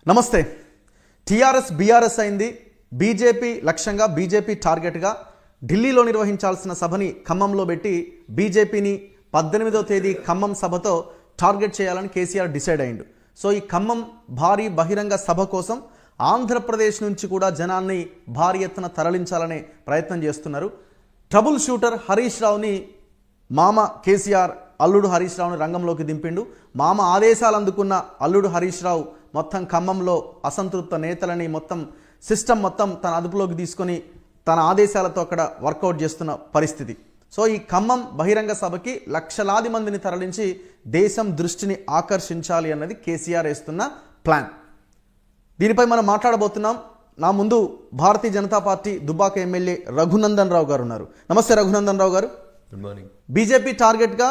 నమస్తే TRS BRS అయింది BJP లక్ష్యంగా బీజేపీ టార్గెట్గా ఢిల్లీలో నిర్వహించాల్సిన సభని ఖమ్మంలో పెట్టి బీజేపీని పద్దెనిమిదో తేదీ ఖమ్మం సభతో టార్గెట్ చేయాలని కేసీఆర్ డిసైడ్ అయిండు సో ఈ ఖమ్మం భారీ బహిరంగ సభ కోసం ఆంధ్రప్రదేశ్ నుంచి కూడా జనాన్ని భారీ ఎత్తున తరలించాలనే ప్రయత్నం చేస్తున్నారు ట్రబుల్ షూటర్ హరీష్ రావుని మామ కేసీఆర్ అల్లుడు హరీష్ రావుని రంగంలోకి దింపిండు మామ ఆదేశాలు అందుకున్న అల్లుడు హరీష్ రావు మొత్తం ఖమ్మంలో అసంతృప్త నేతలని మొత్తం సిస్టమ్ మొత్తం తన అదుపులోకి తీసుకొని తన ఆదేశాలతో అక్కడ వర్కౌట్ చేస్తున్న పరిస్థితి సో ఈ ఖమ్మం బహిరంగ సభకి లక్షలాది మందిని తరలించి దేశం దృష్టిని ఆకర్షించాలి అన్నది కేసీఆర్ వేస్తున్న ప్లాన్ దీనిపై మనం మాట్లాడబోతున్నాం నా ముందు భారతీయ జనతా పార్టీ దుబ్బాక ఎమ్మెల్యే రఘునందన్ రావు గారు ఉన్నారు నమస్తే Raghunandan Rao garu good morning BJP టార్గెట్గా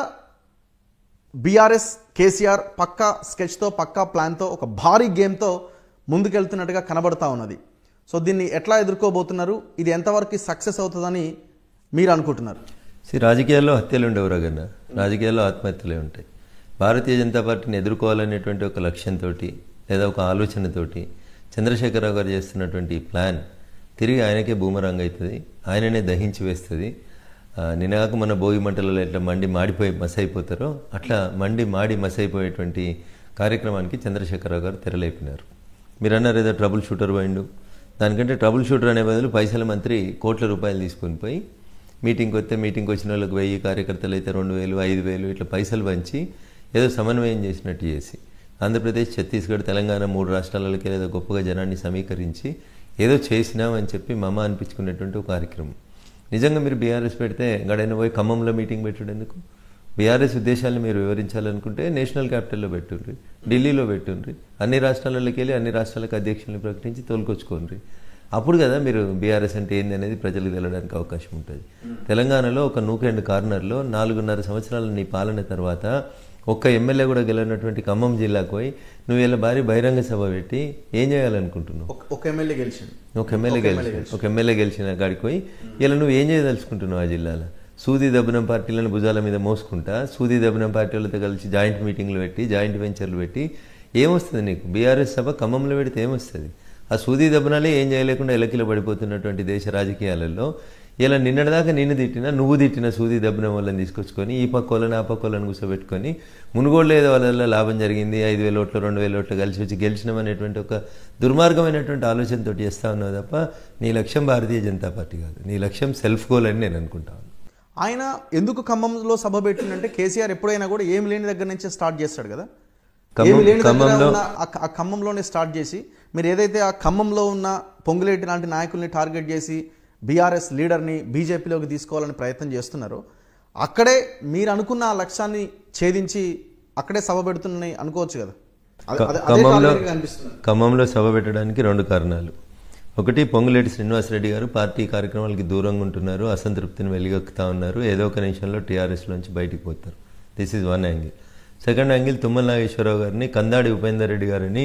బీఆర్ఎస్ కేసీఆర్ పక్కా స్కెచ్తో పక్కా ప్లాన్తో ఒక భారీ గేమ్తో ముందుకెళ్తున్నట్టుగా కనబడతా ఉన్నది సో దీన్ని ఎట్లా ఎదుర్కోబోతున్నారు ఇది ఎంతవరకు సక్సెస్ అవుతుందని మీరు అనుకుంటున్నారు సి రాజకీయాల్లో హత్యలు ఉండవు రగన్న రాజకీయాల్లో ఆత్మహత్యలే ఉంటాయి భారతీయ జనతా పార్టీని ఎదుర్కోవాలనేటువంటి ఒక లక్ష్యంతో లేదా ఒక ఆలోచనతోటి చంద్రశేఖరరావు గారు చేస్తున్నటువంటి ఈ ప్లాన్ తిరిగి ఆయనకే బూమరంగ్ అవుతుంది ఆయననే దహించి వేస్తుంది ఆ, నిన్నగాక మన భోగి మంటలలో ఎట్లా మండి మాడిపోయి మసైపోతారో అట్లా మండి మాడి మసైపోయేటువంటి కార్యక్రమానికి చంద్రశేఖరరావు గారు తెరలేపినారు మీరు అన్నారు ఏదో ట్రబుల్ షూటర్ పోయిండు దానికంటే ట్రబుల్ షూటర్ అనే బదులు పైసల మంత్రి కోట్ల రూపాయలు తీసుకొని పోయి మీటింగ్కి వస్తే మీటింగ్కి వచ్చిన వాళ్ళకి వెయ్యి కార్యకర్తలు అయితే రెండు వేలు ఐదు వేలు ఇట్లా పైసలు పంచి ఏదో సమన్వయం చేసినట్టు చేసి ఆంధ్రప్రదేశ్ ఛత్తీస్గఢ్ తెలంగాణ మూడు రాష్ట్రాలకి ఏదో గొప్పగా జనాన్ని సమీకరించి ఏదో చేసినామని చెప్పి మమ అనిపించుకునేటువంటి ఒక కార్యక్రమం నిజంగా మీరు బీఆర్ఎస్ పెడితే గడైన పోయి ఖమ్మంలో మీటింగ్ పెట్టడం ఎందుకు బీఆర్ఎస్ ఉద్దేశాలను మీరు వివరించాలనుకుంటే నేషనల్ క్యాపిటల్లో పెట్టుండ్రి ఢిల్లీలో పెట్టుండ్రి అన్ని రాష్ట్రాలలోకి వెళ్ళి అన్ని రాష్ట్రాలకు అధ్యక్షులను ప్రకటించి తోలుకొచ్చుకోండి అప్పుడు కదా మీరు బీఆర్ఎస్ అంటే ఏంది అనేది ప్రజలకు తెలడానికి అవకాశం ఉంటుంది తెలంగాణలో ఒక నూకెండ్ కార్నర్లో నాలుగున్నర సంవత్సరాల నీ పాలన తర్వాత ఒక్క ఎమ్మెల్యే కూడా గెలినటువంటి ఖమ్మం జిల్లాకు పోయి నువ్వు ఇలా భారీ బహిరంగ సభ పెట్టి ఏం చేయాలనుకుంటున్నావు ఒక- ఒక ఎమ్మెల్యే గెలిచింది ఒక ఎమ్మెల్యే గెలిచిన ఒక ఎమ్మెల్యే గెలిచిన కాడికి పోయి ఇలా నువ్వు ఏం చేయదలుచుకుంటున్నావు ఆ జిల్లాలో సూది దబ్బనం పార్టీలను భుజాల మీద మోసుకుంటా సూది దబ్బనం పార్టీలతో కలిసి జాయింట్ మీటింగ్లు పెట్టి జాయింట్ వెంచర్లు పెట్టి ఏమొస్తుంది నీకు బీఆర్ఎస్ సభ ఖమ్మంలో పెడితే ఏమొస్తుంది ఆ సూది దబ్బనాలే ఏం చేయలేకుండా ఎలకిల పడిపోతున్నటువంటి దేశ రాజకీయాలలో ఇలా నిన్నటిదాకా నిన్ను తిట్టినా నువ్వు తిట్టిన సూది దబ్బనం వాళ్ళని తీసుకొచ్చుకొని ఈ పక్క వాళ్ళని ఆ పక్క వాళ్ళని కూర్చోబెట్టుకొని మునుగోళ్ళు ఏదో వాళ్ళ లాభం జరిగింది ఐదు వేల ఓట్లు రెండు వేల ఓట్లు కలిసి వచ్చి గెలిచినామనేటువంటి ఒక దుర్మార్గమైనటువంటి ఆలోచనతో చేస్తా ఉన్నావు తప్ప నీ లక్ష్యం భారతీయ జనతా పార్టీ కాదు నీ లక్ష్యం సెల్ఫ్ గోల్ అని నేను అనుకుంటాను ఆయన ఎందుకు ఖమ్మంలో సభ పెట్టిందంటే కేసీఆర్ ఎప్పుడైనా కూడా ఏం లేని దగ్గర నుంచే స్టార్ట్ చేస్తాడు కదా ఖమ్మం- ఏమి లేని దగ్గర ఖమ్మంలో- ఉన్న ఆ ఖ- ఆ ఖమ్మంలోనే స్టార్ట్ చేసి మీరు ఏదైతే ఆ ఖమ్మంలో ఉన్న పొంగులేటి లాంటి నాయకుల్ని టార్గెట్ చేసి బీఆర్ఎస్ లీడర్ని బీజేపీలోకి తీసుకోవాలని ప్రయత్నం చేస్తున్నారో అక్కడే మీరు అనుకున్న ఆ లక్ష్యాన్ని ఛేదించి అక్కడే సభ పెడుతున్నారని అనుకోవచ్చు కదా అదే- అదే- అదే ఖమ్మంలో target గా అనిపిస్తుంది ఖమ్మంలో సభ పెట్టడానికి రెండు కారణాలు ఒకటి పొంగులేటి శ్రీనివాసరెడ్డి గారు పార్టీ కార్యక్రమాలకి దూరంగా ఉంటున్నారు అసంతృప్తిని వెలిగొక్కుతా ఉన్నారు ఏదో ఒక నిమిషంలో టీఆర్ఎస్లోంచి బయటికి పోతారు this is one angle second angle Tummala Nageswararao గారిని కందాడి ఉపేందర్ రెడ్డి గారిని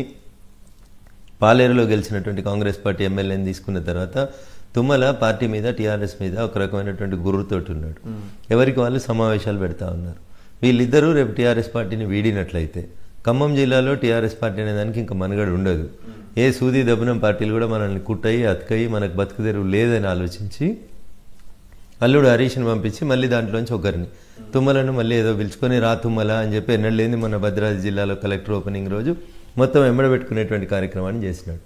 పాలేరులో గెలిచినటువంటి కాంగ్రెస్ పార్టీ ఎమ్మెల్యేని తీసుకున్న తర్వాత తుమ్మల పార్టీ మీద టీఆర్ఎస్ మీద ఒక రకమైనటువంటి గుర్రుతోటి ఉన్నాడు ఎవరికి వాళ్ళు సమావేశాలు పెడతా ఉన్నారు వీళ్ళిద్దరూ రేపు టీఆర్ఎస్ పార్టీని వీడినట్లయితే ఖమ్మం జిల్లాలో టీఆర్ఎస్ పార్టీ అనే దానికి ఇంకా మనుగడ ఉండదు ఏ సూది దబ్బనం పార్టీలు కూడా మనల్ని కుట్టయి అతకయి మనకు బతుకు తెరువు లేదని ఆలోచించి అల్లుడు హరీష్ని పంపించి మళ్ళీ దాంట్లోంచి ఒకరిని తుమ్మలను మళ్ళీ ఏదో పిలుచుకొని రా తుమ్మల అని చెప్పి ఎన్నడలేని మన భద్రాద్రి జిల్లాలో కలెక్టర్ ఓపెనింగ్ రోజు మొత్తం ఎంబడబెట్టుకునేటువంటి కార్యక్రమాన్ని చేసినాడు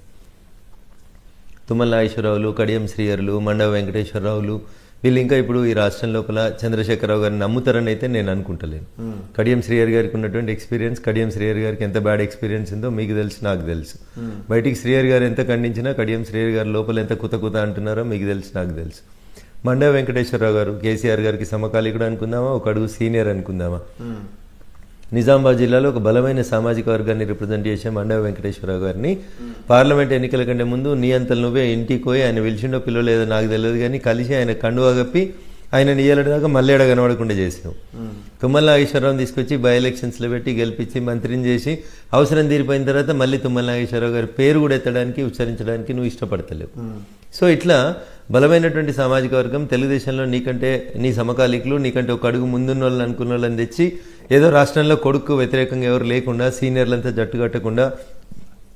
తుమ్మల నాగేశ్వరరావులు కడియం శ్రీయర్లు మండవ వెంకటేశ్వరరావులు వీళ్ళు ఇంకా ఇప్పుడు ఈ రాష్ట్రం లోపల చంద్రశేఖరరావు గారిని నమ్ముతారని అయితే నేను అనుకుంటలేను కడియం శ్రీయర్ గారికి ఉన్నటువంటి ఎక్స్పీరియన్స్ కడియం శ్రీయర్ గారికి ఎంత బ్యాడ్ ఎక్స్పీరియన్స్ ఉందో మీకు తెలుసు నాకు తెలుసు బయటికి శ్రీయర్ గారు ఎంత ఖండించినా కడియం శ్రీయర్ గారు లోపల ఎంత కుత కుత అంటున్నారో మీకు తెలుసు నాకు తెలుసు మండవ వెంకటేశ్వరరావు గారు కేసీఆర్ గారికి సమకాలీకుడు అనుకుందామా ఒక అడుగు సీనియర్ అనుకుందామా నిజామాబాద్ జిల్లాలో ఒక బలమైన సామాజిక వర్గాన్ని రిప్రజెంట్ చేసే మండవ వెంకటేశ్వరరావు గారిని పార్లమెంట్ ఎన్నికల కంటే ముందు నీ అంతలు నువ్వే ఇంటికి పోయి ఆయన పిలిచిండో పిల్లలేదో నాకు తెలియదు కానీ కలిసి ఆయన కండువా కప్పి ఆయన నీయలటి దాకా మళ్ళీ ఎడ కనబడకుండా చేసినావు తుమ్మల నాగేశ్వరరావుని తీసుకొచ్చి బై ఎలక్షన్స్లో పెట్టి గెలిపించి మంత్రిని చేసి అవసరం తీరిపోయిన తర్వాత మళ్ళీ తుమ్మల నాగేశ్వరరావు గారి పేరు కూడా ఎత్తడానికి ఉచ్చరించడానికి నువ్వు ఇష్టపడతలేవు సో ఇట్లా బలమైనటువంటి సామాజిక వర్గం తెలుగుదేశంలో నీకంటే నీ సమకాలీకులు నీకంటే ఒక అడుగు ముందున్న వాళ్ళని అనుకున్న వాళ్ళని తెచ్చి ఏదో రాష్ట్రంలో కొడుకు వ్యతిరేకంగా ఎవరు లేకుండా సీనియర్లంతా జట్టు కట్టకుండా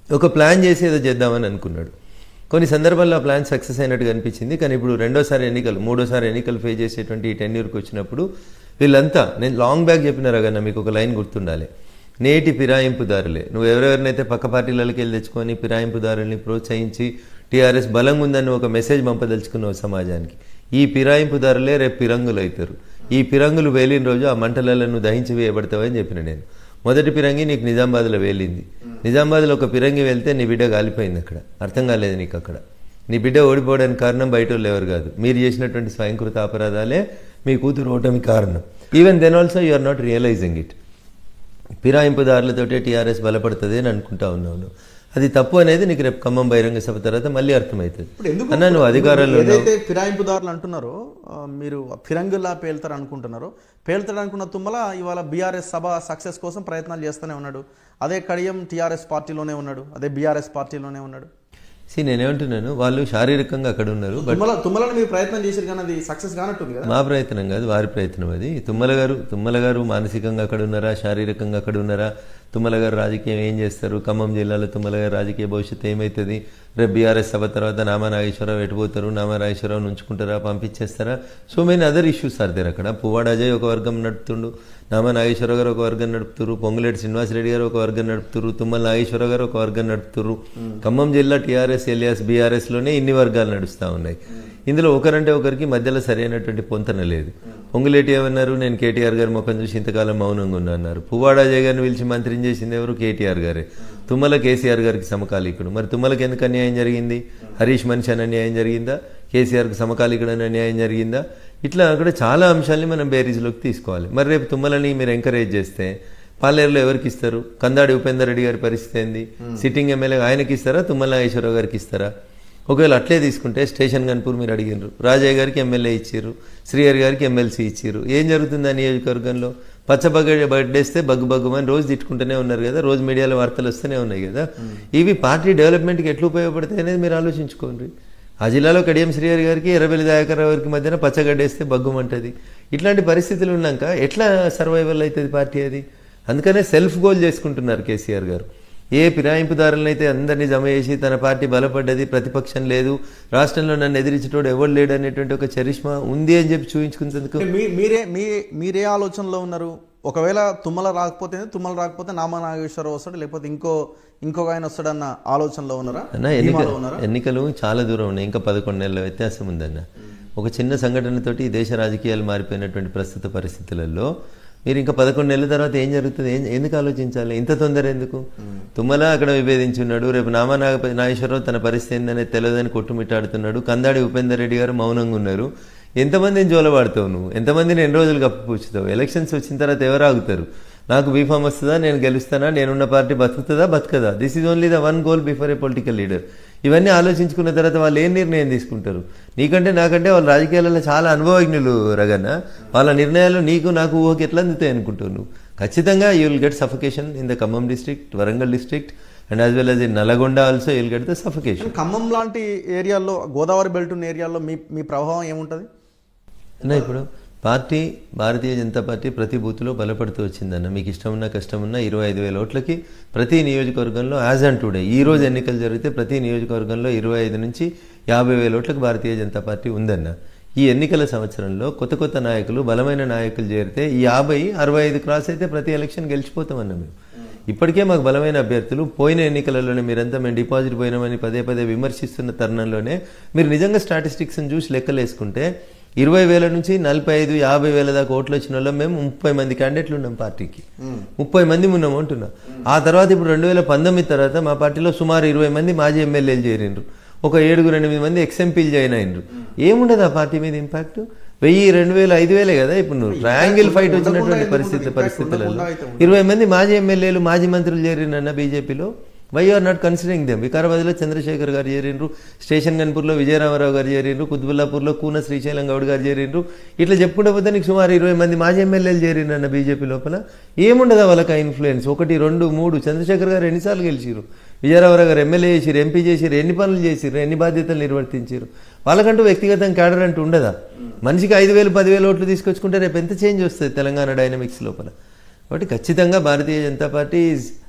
ఒక ప్లాన్ చేసి ఏదో చేద్దామని అనుకున్నాడు కొన్ని సందర్భాల్లో ఆ ప్లాన్ సక్సెస్ అయినట్టుగా అనిపించింది కానీ ఇప్పుడు రెండోసారి ఎన్నికలు మూడోసారి ఎన్నికలు ఫేస్ చేసేటువంటి ఈ టెన్యూర్కి వచ్చినప్పుడు వీళ్ళంతా నేను లాంగ్ బ్యాక్ చెప్పిన రగన్న మీకు ఒక లైన్ గుర్తుండాలి నేటి ఫిరాయింపుదారులే నువ్వు ఎవరెవరినైతే పక్క పార్టీలకి వెళ్ళి తెచ్చుకొని ఫిరాయింపుదారుల్ని ప్రోత్సహించి టీఆర్ఎస్ బలంగా ఉందని ఒక మెసేజ్ పంపదలుచుకున్నావు సమాజానికి ఈ ఫిరాయింపుదారులే రేపు పిరంగులు అవుతారు ఈ పిరంగులు వేలిన రోజు ఆ మంటలలో నువ్వు దహించి వేయబడతావని చెప్పిన నేను మొదటి పిరంగి నీకు నిజామాబాద్లో వేలింది నిజామాబాద్లో ఒక పిరంగి వెళ్తే నీ బిడ్డ కాలిపోయింది అక్కడ అర్థం కాలేదు నీకు అక్కడ నీ బిడ్డ ఓడిపోవడానికి కారణం బయట వాళ్ళు ఎవరు కాదు మీరు చేసినటువంటి స్వయంకృత అపరాధాలే మీ కూతురు ఓటమి కారణం even then also you are not realising it ఫిరాయింపుదారులతోటే టీఆర్ఎస్ బలపడుతుంది అని అనుకుంటా ఉన్నావు అది తప్పు అనేది నీకు రేపు ఖమ్మం బహిరంగ సభ తర్వాత మళ్ళీ అర్థమవుతుంది ఇప్పుడు ఎందుకు అన్న నువ్వు అధికారంలో ఉన్నావు ఏదైతే ఫిరాయింపుదారులు అంటున్నారో ఆ, మీరు ఫిరంగుల్లా పేల్తారు అనుకుంటున్నారో పేల్తాడు అనుకున్న తుమ్మల ఇవాళ బీఆర్ఎస్ సభ సక్సెస్ కోసం ప్రయత్నాలు చేస్తూనే ఉన్నాడు అదే కడియం టీఆర్ఎస్ పార్టీలోనే ఉన్నాడు అదే బీఆర్ఎస్ పార్టీలోనే ఉన్నాడు సి నేనేమంటున్నాను వాళ్ళు శారీరకంగా అక్కడ ఉన్నారు బట్ తుమ్మల తుమ్మలను మీరు ప్రయత్నం చేశారు కానీ అది సక్సెస్ కానట్టుంది కదా మా ప్రయత్నం కాదు వారి ప్రయత్నం అది తుమ్మల గారు తుమ్మల గారు మానసికంగా అక్కడ ఉన్నారా శారీరకంగా అక్కడ ఉన్నారా తుమ్మల గారు రాజకీయం ఏం చేస్తారు ఖమ్మం జిల్లాలో తుమ్మల గారు రాజకీయ భవిష్యత్తు ఏమవుతుంది రేపు బీఆర్ఎస్ సభ తర్వాత నామా నాగేశ్వరరావు ఎటుపోతారు నామా నాగేశ్వరరావు ఉంచుకుంటారా పంపించేస్తారా so many other issues are there అక్కడ పువ్వాడ అజయ్ ఒక వర్గం నడుపుతుండు నామా నాగేశ్వరరావు గారు ఒక వర్గం నడుపుతురు పొంగులేటి శ్రీనివాసరెడ్డి గారు ఒక వర్గం నడుపుతురు తుమ్మల నాగేశ్వరరావు గారు ఒక వర్గం నడుపుతురు ఖమ్మం జిల్లా టీఆర్ఎస్ ఎల్ఎస్ బీఆర్ఎస్లోనే ఇన్ని వర్గాలు నడుస్తూ ఉన్నాయి ఇందులో ఒకరంటే ఒకరికి మధ్యలో సరైనటువంటి పొంతన లేదు పొంగులేటి ఏమన్నారు నేను కేటీఆర్ గారి ముఖం చూసి ఇంతకాలం మౌనంగా ఉన్నా అన్నారు పువ్వాడ అజయ్ గారిని పిలిచి మంత్రిని చేసింది ఎవరు కేటీఆర్ గారే తుమ్మల కేసీఆర్ గారికి సమకాలీకుడు మరి తుమ్మలకి ఎందుకు అన్యాయం జరిగింది హరీష్ మనిషి అని అన్యాయం జరిగిందా కేసీఆర్కి సమకాలీకుడు అని అన్యాయం జరిగిందా ఇట్లా అక్కడ చాలా అంశాల్ని మనం బేరీజ్లోకి తీసుకోవాలి మరి రేపు తుమ్మలని మీరు ఎంకరేజ్ చేస్తే పాలేరులో ఎవరికి ఇస్తారు కందాడి ఉపేందర్ రెడ్డి గారి పరిస్థితి ఏంది సిట్టింగ్ ఎమ్మెల్యే ఆయనకి ఇస్తారా తుమ్మల నాగేశ్వరరావు గారికి ఇస్తారా ఒకవేళ అట్లే తీసుకుంటే స్టేషన్ గన్పూర్ మీరు అడిగినారు రాజయ్య గారికి ఎమ్మెల్యే ఇచ్చారు శ్రీహరి గారికి ఎమ్మెల్సీ ఇచ్చారు ఏం జరుగుతుంది ఆ నియోజకవర్గంలో పచ్చబగ్గ బడ్డేస్తే బగ్గు బగ్గుమని రోజు తిట్టుకుంటూనే ఉన్నారు కదా రోజు మీడియాలో వార్తలు వస్తూనే ఉన్నాయి కదా ఇవి పార్టీ డెవలప్మెంట్కి ఎట్లా ఉపయోగపడతాయి అనేది మీరు ఆలోచించుకోండి ఆ జిల్లాలో కడియం శ్రీహరి గారికి ఎర్రబెల్లి దయాకర్ గారికి మధ్యన పచ్చగడ్డేస్తే బగ్గుమంటది ఇట్లాంటి పరిస్థితులు ఉన్నాక ఎట్లా సర్వైవల్ అవుతుంది పార్టీ అది అందుకనే సెల్ఫ్ గోల్ చేసుకుంటున్నారు కేసీఆర్ గారు ఏ ఫిరాయింపుదారులనైతే అందరినీ జమ చేసి తన పార్టీ బలపడ్డది ప్రతిపక్షం లేదు రాష్ట్రంలో నన్ను ఎదిరించేటోడు ఎవరు లేడు అనేటువంటి ఒక చరిష్మా ఉంది అని చెప్పి చూపించుకునేందుకు అంటే మీ మీరే మీ మీరే ఆలోచనలో ఉన్నారు ఒకవేళ తుమ్మల రాకపోతే తుమ్మల రాకపోతే నామా నాగేశ్వరరావు వస్తాడు లేకపోతే ఇంకో ఇంకొక ఆయన వస్తాడన్న ఆలోచనలో ఉన్నారా అన్న ఎన్నిక ధీమాలో ఉన్నారా ఎన్నికలు చాలా దూరం ఉన్నాయి ఇంకా పదకొండు నెలల వ్యత్యాసం ఉందన్న ఒక చిన్న సంఘటనతోటి ఈ దేశ రాజకీయాలు మారిపోయినటువంటి ప్రస్తుత పరిస్థితులలో మీరు ఇంకా పదకొండు నెలల తర్వాత ఏం జరుగుతుంది ఏం ఎందుకు ఆలోచించాలి ఇంత తొందర ఎందుకు తుమ్మల అక్కడ విభేదించున్నాడు రేపు నామా నాగ నాగేశ్వరరావు తన పరిస్థితి ఏందనేది తెలియదని కొట్టుమిట్టాడుతున్నాడు కందాడి ఉపేందర్ రెడ్డి గారు మౌనంగా ఉన్నారు ఎంతమందిని జోలవాడతావు నువ్వు ఎంతమందిని ఎన్ని రోజులు కప్పిపుచ్చుతావు ఎలక్షన్స్ వచ్చిన తర్వాత ఎవరు ఆగుతారు నాకు బీఫామ్ వస్తుందా నేను గెలుస్తానా నేనున్న పార్టీ బతుకుతుందా బతకదా this is only the one goal before a political leader ఇవన్నీ ఆలోచించుకున్న తర్వాత వాళ్ళు ఏం నిర్ణయం తీసుకుంటారు నీకంటే నాకంటే వాళ్ళ రాజకీయాలలో చాలా అనుభవజ్ఞులు రగన్న వాళ్ళ నిర్ణయాలు నీకు నాకు ఊహకి ఎట్లా అందుతాయి అనుకుంటావు నువ్వు ఖచ్చితంగా you will get suffocation in the Khammam district Warangal district and as well as in Nalgonda also you'll get the suffocation Khammam లాంటి ఏరియాల్లో గోదావరి బెల్ట్ ఉన్న ఏరియాల్లో మీ మీ ప్రభావం ఏముంటుంది అన్న ఇప్పుడు పార్టీ భారతీయ జనతా పార్టీ ప్రతి బూత్లో బలపడుతూ వచ్చిందన్న మీకు ఇష్టం ఉన్నా కష్టం ఉన్నా ఇరవై ఐదు వేల ఓట్లకి ప్రతి నియోజకవర్గంలో యాజ్ అండ్ టుడే ఈ రోజు ఎన్నికలు జరిగితే ప్రతి నియోజకవర్గంలో ఇరవై ఐదు నుంచి యాభై వేల ఓట్లకు భారతీయ జనతా పార్టీ ఉందన్న ఈ ఎన్నికల సంవత్సరంలో కొత్త కొత్త నాయకులు బలమైన నాయకులు చేరితే ఈ యాభై అరవై ఐదు క్రాస్ అయితే ప్రతి ఎలక్షన్ గెలిచిపోతామన్న మేము ఇప్పటికే మాకు బలమైన అభ్యర్థులు పోయిన ఎన్నికలలోనే మీరంతా మేము డిపాజిట్ పోయినామని పదే పదే విమర్శిస్తున్న తరుణంలోనే మీరు నిజంగా స్టాటిస్టిక్స్ని చూసి లెక్కలేసుకుంటే ఇరవై వేల నుంచి నలభై ఐదు యాభై వేల దాకా ఓట్లు వచ్చిన వాళ్ళం మేము ముప్పై మంది క్యాండిడేట్లు ఉన్నాం పార్టీకి ముప్పై మంది ఉన్నాం అంటున్నా ఆ తర్వాత ఇప్పుడు రెండు వేల పంతొమ్మిది తర్వాత మా పార్టీలో సుమారు ఇరవై మంది మాజీ ఎమ్మెల్యేలు చేరిండ్రు ఒక ఏడుగురు ఎనిమిది మంది ఎక్స్ఎంపీలు జాయిన్ అయినరు ఏముండదు ఆ పార్టీ మీద ఇంపాక్ట్ వెయ్యి రెండు వేలు ఐదు వేలే కదా ఇప్పుడు నువ్వు ట్రయాంగిల్ ఫైట్ వచ్చినటువంటి పరిస్థితి పరిస్థితులలో ఇరవై మంది మాజీ ఎమ్మెల్యేలు మాజీ మంత్రులు చేరినన్న బీజేపీలో why are not considering them వికారాబాద్లో చంద్రశేఖర్ గారు చేరిండ్రు స్టేషన్ గన్పూర్లో విజయరామారావు గారు చేరిండ్రు కుత్బుల్లాపూర్లో కూన శ్రీశైలం గౌడ్ గారు చేరిండ్రు ఇట్లా చెప్పుకుంటే పోతే నీకు సుమారు ఇరవై మంది మాజీ ఎమ్మెల్యేలు చేరిండ్రన్న బీజేపీ లోపల ఏముండదా వాళ్ళకి ఆ ఇన్ఫ్లుయెన్స్ ఒకటి రెండు మూడు చంద్రశేఖర్ గారు ఎన్నిసార్లు గెలిచిరు విజయరామారావు గారు ఎమ్మెల్యే చేసిరు ఎంపీ చేసిరు ఎన్ని పనులు చేసిరు ఎన్ని బాధ్యతలు నిర్వర్తించారు వాళ్ళకంటూ వ్యక్తిగతం క్యాడర్ అంటూ ఉండదా మనిషికి ఐదు వేలు పదివేలు ఓట్లు తీసుకొచ్చుకుంటే రేపు ఎంత చేంజ్ వస్తుంది తెలంగాణ డైనమిక్స్ లోపల కాబట్టి ఖచ్చితంగా Bharatiya Janata Party is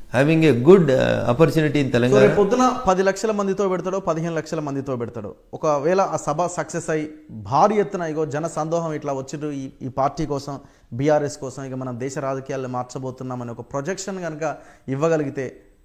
having a good opportunity in so Telangana రేపు పొద్దున పది లక్షల మందితో పెడతాడో పదిహేను లక్షల మందితో పెడతాడు ఒకవేళ ఆ సభ సక్సెస్ అయ్యి భారీ ఎత్తున ఇగో జన సందోహం ఇట్లా వచ్చిర్రు ఈ ఈ పార్టీ కోసం బీఆర్ఎస్ కోసం ఇక మనం దేశ రాజకీయాల్లో మార్చబోతున్నామని ఒక ప్రొజెక్షన్ కనుక ఇవ్వగలిగితే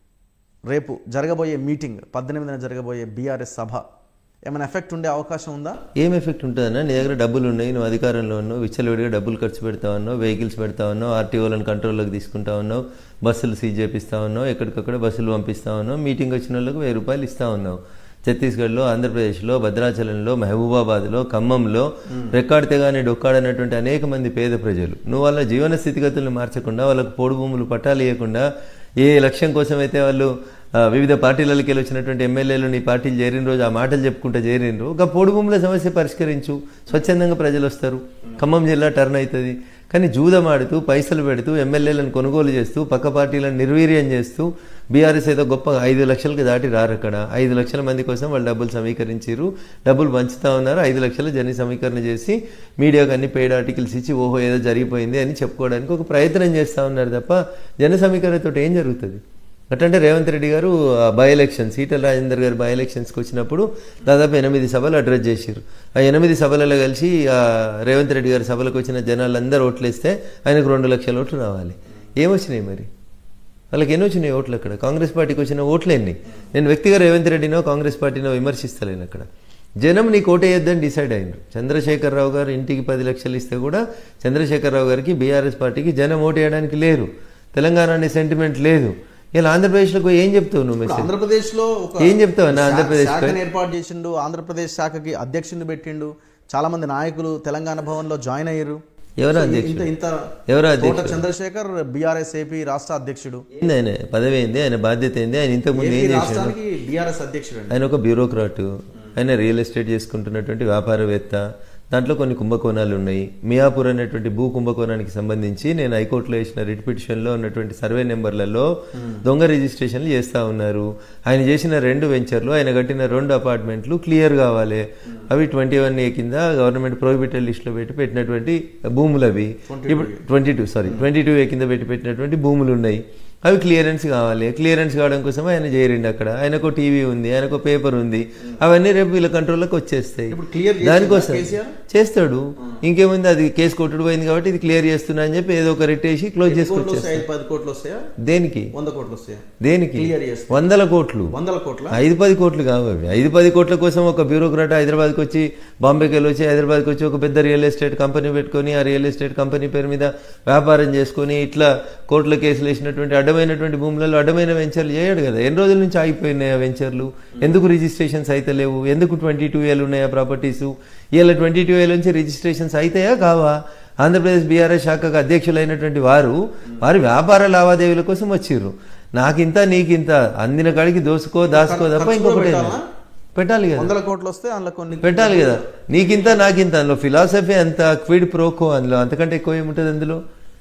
రేపు జరగబోయే మీటింగ్ పద్దెనిమిదిన జరగబోయే బీఆర్ఎస్ సభ ఏమైనా ఎఫెక్ట్ ఉండే అవకాశం ఉందా ఏం ఎఫెక్ట్ ఉంటుందన్నా నీ దగ్గర డబ్బులు ఉన్నాయి నువ్వు అధికారంలో ఉన్నావు విచ్చలవిడిగా డబ్బులు ఖర్చు పెడతా ఉన్నావు వెహికల్స్ పెడతా ఉన్నావు ఆర్టీఓలను కంట్రోల్లోకి తీసుకుంటా ఉన్నావు బస్సులు సీజ్ చేపిస్తా ఉన్నావు ఎక్కడికక్కడ బస్సులు పంపిస్తా ఉన్నావు మీటింగ్ వచ్చిన వాళ్ళకి వెయ్యి రూపాయలు ఇస్తా ఉన్నావు ఛత్తీస్గఢ్లో ఆంధ్రప్రదేశ్లో భద్రాచలంలో మహబూబాబాద్లో ఖమ్మంలో రెక్కాడితే తెగానే డొక్కాడనటువంటి అనేక మంది పేద ప్రజలు నువ్వు వాళ్ళ జీవన స్థితిగతులను మార్చకుండా వాళ్ళకు పోడు భూములు పట్టాలు ఇవ్వకుండా ఏ లక్ష్యం కోసం అయితే వాళ్ళు ఆ, వివిధ పార్టీలకి వెళ్ళి వచ్చినటువంటి ఎమ్మెల్యేలు నీ పార్టీలు చేరిన రోజు ఆ మాటలు చెప్పుకుంటూ చేరినరు ఒక పొడి భూముల సమస్య పరిష్కరించు స్వచ్ఛందంగా ప్రజలు వస్తారు ఖమ్మం జిల్లా టర్న్ అవుతుంది కానీ జూదమాడుతూ పైసలు పెడుతూ ఎమ్మెల్యేలను కొనుగోలు చేస్తూ పక్క పార్టీలను నిర్వీర్యం చేస్తూ బీఆర్ఎస్ ఏదో గొప్ప ఐదు లక్షలకు దాటి రారు అక్కడ ఐదు లక్షల మంది కోసం వాళ్ళు డబ్బులు సమీకరించారు డబ్బులు పంచుతా ఉన్నారు ఐదు లక్షల జన సమీకరణ చేసి మీడియాకు అన్ని పెయిడ్ ఆర్టికల్స్ ఇచ్చి ఓహో ఏదో జరిగిపోయింది అని చెప్పుకోవడానికి ఒక ప్రయత్నం చేస్తూ ఉన్నారు తప్ప జన సమీకరణతో ఏం జరుగుతుంది అట్లంటే రేవంత్ రెడ్డి గారు ఆ బై ఎలక్షన్స్ ఈటల రాజేందర్ గారు బై ఎలక్షన్స్కి వచ్చినప్పుడు దాదాపు ఎనిమిది సభలు అడ్రస్ చేశారు ఆ ఎనిమిది సభలలో కలిసి ఆ రేవంత్ రెడ్డి గారి సభలకు వచ్చిన జనాలందరూ ఓట్లేస్తే ఆయనకు రెండు లక్షల ఓట్లు రావాలి ఏమొచ్చినాయి మరి వాళ్ళకి ఎన్ని వచ్చినాయి ఓట్లు అక్కడ కాంగ్రెస్ పార్టీకి వచ్చిన ఓట్లు ఎన్ని నేను వ్యక్తిగా రేవంత్ రెడ్డినో కాంగ్రెస్ పార్టీనో విమర్శిస్తలేను అక్కడ జనం నీకు ఓటేయొద్దని డిసైడ్ అయింది చంద్రశేఖరరావు గారు ఇంటికి పది లక్షలు ఇస్తే కూడా చంద్రశేఖరరావు గారికి బీఆర్ఎస్ పార్టీకి జనం ఓటేయడానికి లేరు తెలంగాణ అనే సెంటిమెంట్ లేదు ఇలా ఆంధ్రప్రదేశ్లో ఏం చెప్తావు నువ్వు మెసేజ్ ఆంధ్రప్రదేశ్ లో ఒక ఏం చెప్తావు అన్న శా- ఆంధ్రప్రదేశ్ శాఖను ఏర్పాటు చేసిండు ఆంధ్రప్రదేశ్ శాఖకి అధ్యక్షుడిని పెట్టిండు చాలా మంది నాయకులు తెలంగాణ భవన్ లో జాయిన్ అయ్యారు ఎవరు సో అధ్యక్షుడు? ఇంత ఇంత ఎవరు తోట అధ్యక్షుడు? చంద్రశేఖర్ బీఆర్ఎస్ ఏపీ రాష్ట్ర అధ్యక్షుడు ఏంది ఆయన పదవి ఏంది ఆయన బాధ్యత ఏంది ఆయన ఇంతకుముందు ఏపీ ఏం చేశాడు రాష్ట్రానికి బీఆర్ఎస్ అధ్యక్షుడు అండి ఆయన ఒక బ్యూరోక్రాటు ఆయన రియల్ ఎస్టేట్ చేసుకుంటున్నటువంటి వ్యాపారవేత్త దాంట్లో కొన్ని కుంభకోణాలు ఉన్నాయి మియాపూర్ అనేటువంటి భూ కుంభకోణానికి సంబంధించి నేను హైకోర్టులో వేసిన రిట్ పిటిషన్లో ఉన్నటువంటి సర్వే నెంబర్లలో దొంగ రిజిస్ట్రేషన్లు చేస్తూ ఉన్నారు ఆయన చేసిన రెండు వెంచర్లు ఆయన కట్టిన రెండు అపార్ట్మెంట్లు క్లియర్ కావాలి అవి ట్వంటీ వన్ ఏ కింద గవర్నమెంట్ ప్రొహిబిటెడ్ లిస్ట్లో పెట్టి పెట్టినటువంటి భూములు అవి ఇప్పుడు twenty two sorry twenty two A కింద పెట్టి పెట్టినటువంటి భూములు ఉన్నాయి అవి క్లియరెన్స్ కావాలి క్లియరెన్స్ కావడం కోసం ఆయన చేరిండు అక్కడ ఆయనకు టీవీ ఉంది ఆయనకు పేపర్ ఉంది అవన్నీ రేపు వీళ్ళ కంట్రోల్లోకి వచ్చేస్తాయి ఇప్పుడు clear చేసిండా దానికోసం కేసీఆర్? చేస్తాడు ఇంకేముంది అది కేసు కొట్టుడు పోయింది కాబట్టి ఇది క్లియర్ చేస్తున్నా అని చెప్పి ఏదో ఒక రిట్టేసి క్లోజ్ కోట్లు చేసుకొచ్చేస్తాడు వస్తాయి ఐదు పది కోట్లు వస్తాయా దేనికి వంద కోట్లు వస్తాయా దేనికి Clear చేస్తా. వందల కోట్లు వందల కోట్ల ఐదు పది కోట్లు కావు అవి ఐదు పది కోట్ల కోసం ఒక బ్యూరోక్రాట్ హైదరాబాద్కి వచ్చి బాంబేకి వెళ్ళి వచ్చి హైదరాబాద్కి వచ్చి ఒక పెద్ద రియల్ ఎస్టేట్ కంపెనీ పెట్టుకొని ఆ రియల్ ఎస్టేట్ కంపెనీ పేరు మీద వ్యాపారం చేసుకొని ఇట్లా కోర్టులో కేసులు వేసినటువంటి అడ్డమైనటువంటి భూములలో అడ్డమైన వెంచర్లు చేయడు కదా ఎన్ని రోజుల నుంచి ఆగిపోయినాయి ఆ వెంచర్లు ఎందుకు రిజిస్ట్రేషన్స్ అయితే లేవు ఎందుకు ట్వంటీ టూ ఏలు ఉన్నాయి ఆ ప్రాపర్టీస్ ఇలా ట్వంటీ టూ ఏల నుంచి రిజిస్ట్రేషన్స్ అయితాయా కావా ఆంధ్రప్రదేశ్ బీఆర్ఎస్ శాఖకు అధ్యక్షులైనటువంటి వారు వారి వ్యాపార లావాదేవీల కోసం వచ్చిర్రు నాకింత నీకింత అందిన కాడికి దోసుకో దాసుకో తప్ప ఖర్చు ఇంకొకటి కూడా ఏం లేదు. పెట్టాలి కదా వందల కోట్లు వస్తే అందులో కొన్ని పెట్టాలి కదా నీకింత నాకింత అందులో ఫిలాసఫీ అంత క్విడ్ ప్రోకో అందులో అంతకంటే ఎక్కువ ఏముంటుంది అందులో